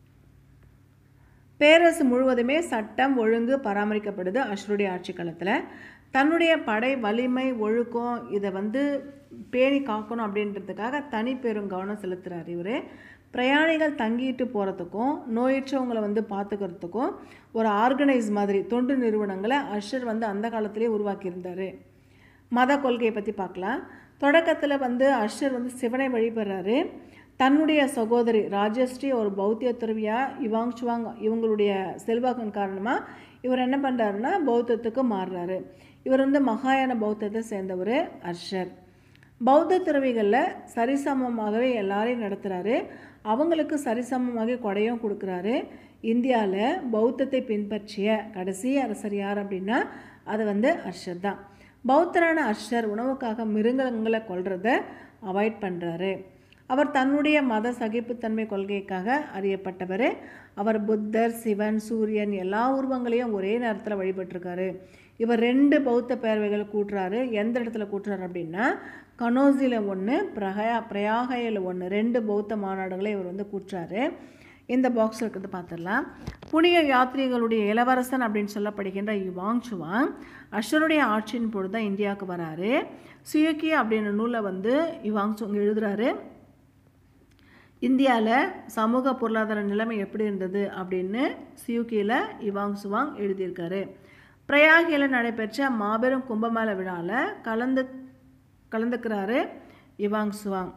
பேரரசு முழுவதுமே சட்டம் ஒழுங்கு பராமரிக்கப்படுது அஷ்ருடைய ஆட்சி காலத்தில் தன்னுடைய படை வலிமை ஒழுக்கம் இதை வந்து பேணி காக்கணும் அப்படின்றதுக்காக தனி பெரும் கவனம் செலுத்துகிறார் இவர் பிரயாணிகள் தங்கிட்டு போகிறதுக்கும் நோயற்றவங்களை வந்து பார்த்துக்கிறதுக்கும் ஒரு ஆர்கனைஸ் மாதிரி தொண்டு நிறுவனங்களை அஷர் வந்து அந்த காலத்திலே உருவாக்கியிருந்தார் மத கொள்கையை பற்றி பார்க்கலாம் தொடக்கத்தில் வந்து அஷர் வந்து சிவனை வழிபடுறாரு தன்னுடைய சகோதரி ராஜஸ்ரீ ஒரு பௌத்திய துறவியா இவாங் சுவாங் இவங்களுடைய செல்வாக்கின் காரணமாக இவர் என்ன பண்ணுறாருன்னா பௌத்தத்துக்கு மாறுறாரு இவர் வந்து மகாயான பௌத்தத்தை சேர்ந்தவர் அர்ஷர் பௌத்த துறவிகளில் சரிசமமாகவே எல்லாரையும் நடத்துகிறாரு அவங்களுக்கு சரிசமமாக கொடையும் கொடுக்குறாரு இந்தியாவில் பௌத்தத்தை பின்பற்றிய கடைசி அரசர் யார் அப்படின்னா அது வந்து அர்ஷர் தான் பௌத்தரான அர்ஷர் உணவுக்காக மிருகங்களை கொல்றதை அவாய்ட் பண்ணுறாரு அவர் தன்னுடைய மத சகிப்புத்தன்மை கொள்கைக்காக அறியப்பட்டவர் அவர் புத்தர் சிவன் சூரியன் எல்லா உருவங்களையும் ஒரே நேரத்தில் வழிபட்டிருக்காரு இவர் ரெண்டு பௌத்த பேரவைகள் கூட்டுறாரு எந்த இடத்துல கூட்டுறாரு அப்படின்னா கனோசியில் ஒன்று பிரகயா பிரயாகையில் ஒன்று ரெண்டு பௌத்த மாநாடுகளை இவர் வந்து கூட்டுறாரு இந்த பாக்ஸில் இருக்கிறது பார்த்துடலாம் புனித யாத்ரீகளுடைய இளவரசன் அப்படின்னு சொல்லப்படுகின்ற யுவாங் சுவாங் அஷருடைய ஆட்சியின் பொழுது தான் இந்தியாவுக்கு வராரு சுயக்கி அப்படின்ற நூலை வந்து யுவாங் சுவாங் எழுதுறாரு இந்தியாவில் சமூக பொருளாதார நிலைமை எப்படி இருந்தது அப்படின்னு சியூக்கியில் இவாங் சுவாங் எழுதியிருக்காரு பிரயாகியில் நடைபெற்ற மாபெரும் கும்பமேள விழாவில் கலந்து கலந்துக்கிறாரு இவாங் சுவாங்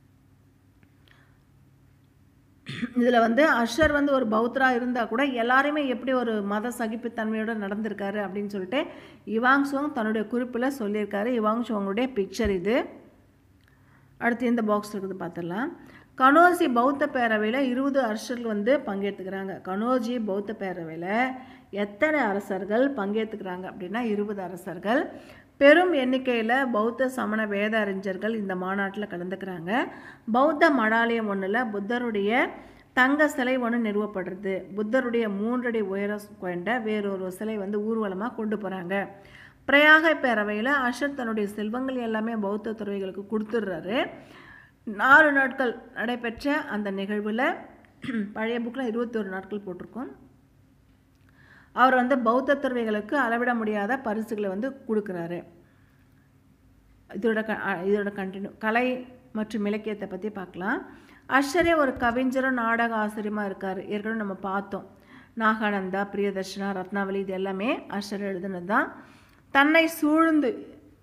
இதில் வந்து அஷர் வந்து ஒரு பௌத்தராக இருந்தால் கூட எல்லாருமே எப்படி ஒரு மத சகிப்புத்தன்மையோடு நடந்திருக்காரு அப்படின்னு சொல்லிட்டு இவாங் சுவாங் தன்னுடைய குறிப்பில் சொல்லியிருக்காரு இவாங் சுவாங்குடைய பிக்சர் இது அடுத்து இந்த பாக்ஸ் இருக்குது பார்த்துடலாம் கனோஜி பௌத்த பேரவையில் இருபது அரசர்கள் வந்து பங்கேற்றுக்கிறாங்க கனோஜி பௌத்த பேரவையில் எத்தனை அரசர்கள் பங்கேற்றுக்கிறாங்க அப்படின்னா இருபது அரசர்கள் பெரும் எண்ணிக்கையில் பௌத்த சமண வேத அறிஞர்கள் இந்த மாநாட்டில் கலந்துக்கிறாங்க பௌத்த மடாலயம் ஒன்றில் புத்தருடைய தங்க சிலை ஒன்று நிறுவப்படுறது புத்தருடைய மூன்றடி உயர கொண்ட வேறொரு சிலை வந்து ஊர்வலமாக கொண்டு போகிறாங்க பிரயாக பேரவையில் அஷர் தன்னுடைய செல்வங்கள் எல்லாமே பௌத்த துறவிகளுக்கு கொடுத்துட்றாரு நாலு நாட்கள் நடைபெற்ற அந்த நிகழ்வில் பழைய புக்கில் இருபத்தொரு நாட்கள் போட்டிருக்கோம் அவர் வந்து பௌத்த துறவிகளுக்கு அளவிட முடியாத பரிசுகளை வந்து கொடுக்குறாரு இதோட க இதோட கண்டினியூ கலை மற்றும் இலக்கியத்தை பற்றி பார்க்கலாம் அஷரே ஒரு கவிஞரும் நாடக ஆசிரியமாக இருக்கார் ஏற்கனவே நம்ம பார்த்தோம் நாகானந்தா பிரியதர்ஷனா ரத்னாவளி இது எல்லாமே அஷர் எழுதுனது தான் தன்னை சூழ்ந்து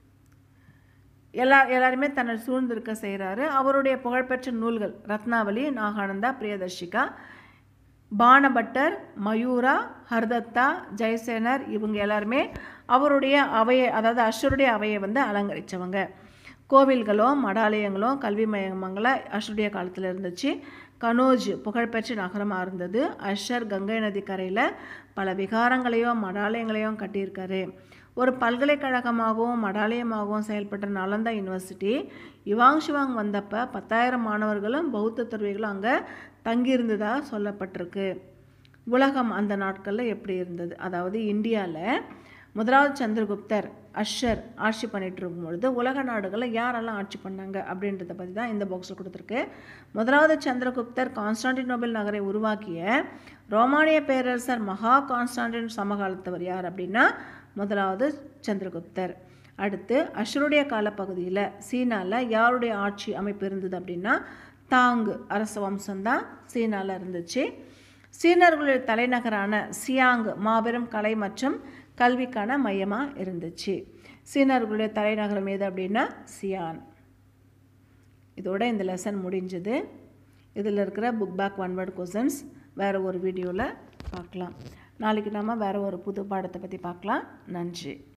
எல்லா எல்லாருமே தன்னை சூழ்ந்திருக்க செய்கிறாரு அவருடைய புகழ்பெற்ற நூல்கள் ரத்னாவளி நாகானந்தா பிரியதர்ஷிகா பானபட்டர் மயூரா ஹர்தத்தா ஜெயசேனர் இவங்க எல்லாருமே அவருடைய அவையை அதாவது அஷருடைய அவையை வந்து அலங்கரித்தவங்க கோவில்களும் மடாலயங்களும் கல்வி மையமங்களும் அஷருடைய காலத்தில் இருந்துச்சு கனோஜ் புகழ்பெற்ற நகரமாக இருந்தது அஷர் கங்கை நதி கரையில் பல விகாரங்களையும் மடாலயங்களையும் கட்டியிருக்காரு ஒரு பல்கலைக்கழகமாகவும் மடாலயமாகவும் செயல்பட்ட நலந்தா யூனிவர்சிட்டி யுவாங் ஷிவாங் வந்தப்போ பத்தாயிரம் மாணவர்களும் பௌத்த துறவிகளும் அங்கே தங்கியிருந்ததாக சொல்லப்பட்டிருக்கு உலகம் அந்த நாட்களில் எப்படி இருந்தது அதாவது இந்தியாவில் முதலாவது சந்திரகுப்தர் அஷர் ஆட்சி பண்ணிட்டு இருக்கும் பொழுது உலக நாடுகளில் யாரெல்லாம் ஆட்சி பண்ணாங்க அப்படின்றத பற்றி தான் இந்த பாக்ஸில் கொடுத்துருக்கு முதலாவது சந்திரகுப்தர் கான்ஸ்டான்டினோபிள் நகரை உருவாக்கிய ரோமானிய பேரரசர் மகா கான்ஸ்டான்டின் சமகாலத்தவர் யார் அப்படின்னா முதலாவது சந்திரகுப்தர் அடுத்து அஷருடைய காலப்பகுதியில் சீனாவில் யாருடைய ஆட்சி அமைப்பு இருந்தது அப்படின்னா தாங்கு அரச வம்சம்தான் சீனாவில் இருந்துச்சு சீனர்களுடைய தலைநகரான சியாங் மாபெரும் கலை மற்றும் கல்விக்கான மையமாக இருந்துச்சு சீனர்களுடைய தலைநகரம் எது அப்படின்னா சியான் இதோட இந்த லெசன் முடிஞ்சது இதில் இருக்கிற book back one word questions வேறு ஒரு வீடியோவில் பார்க்கலாம் நாளைக்கு நம்ம வேறு ஒரு புது பாடத்தை பற்றி பார்க்கலாம் நன்றி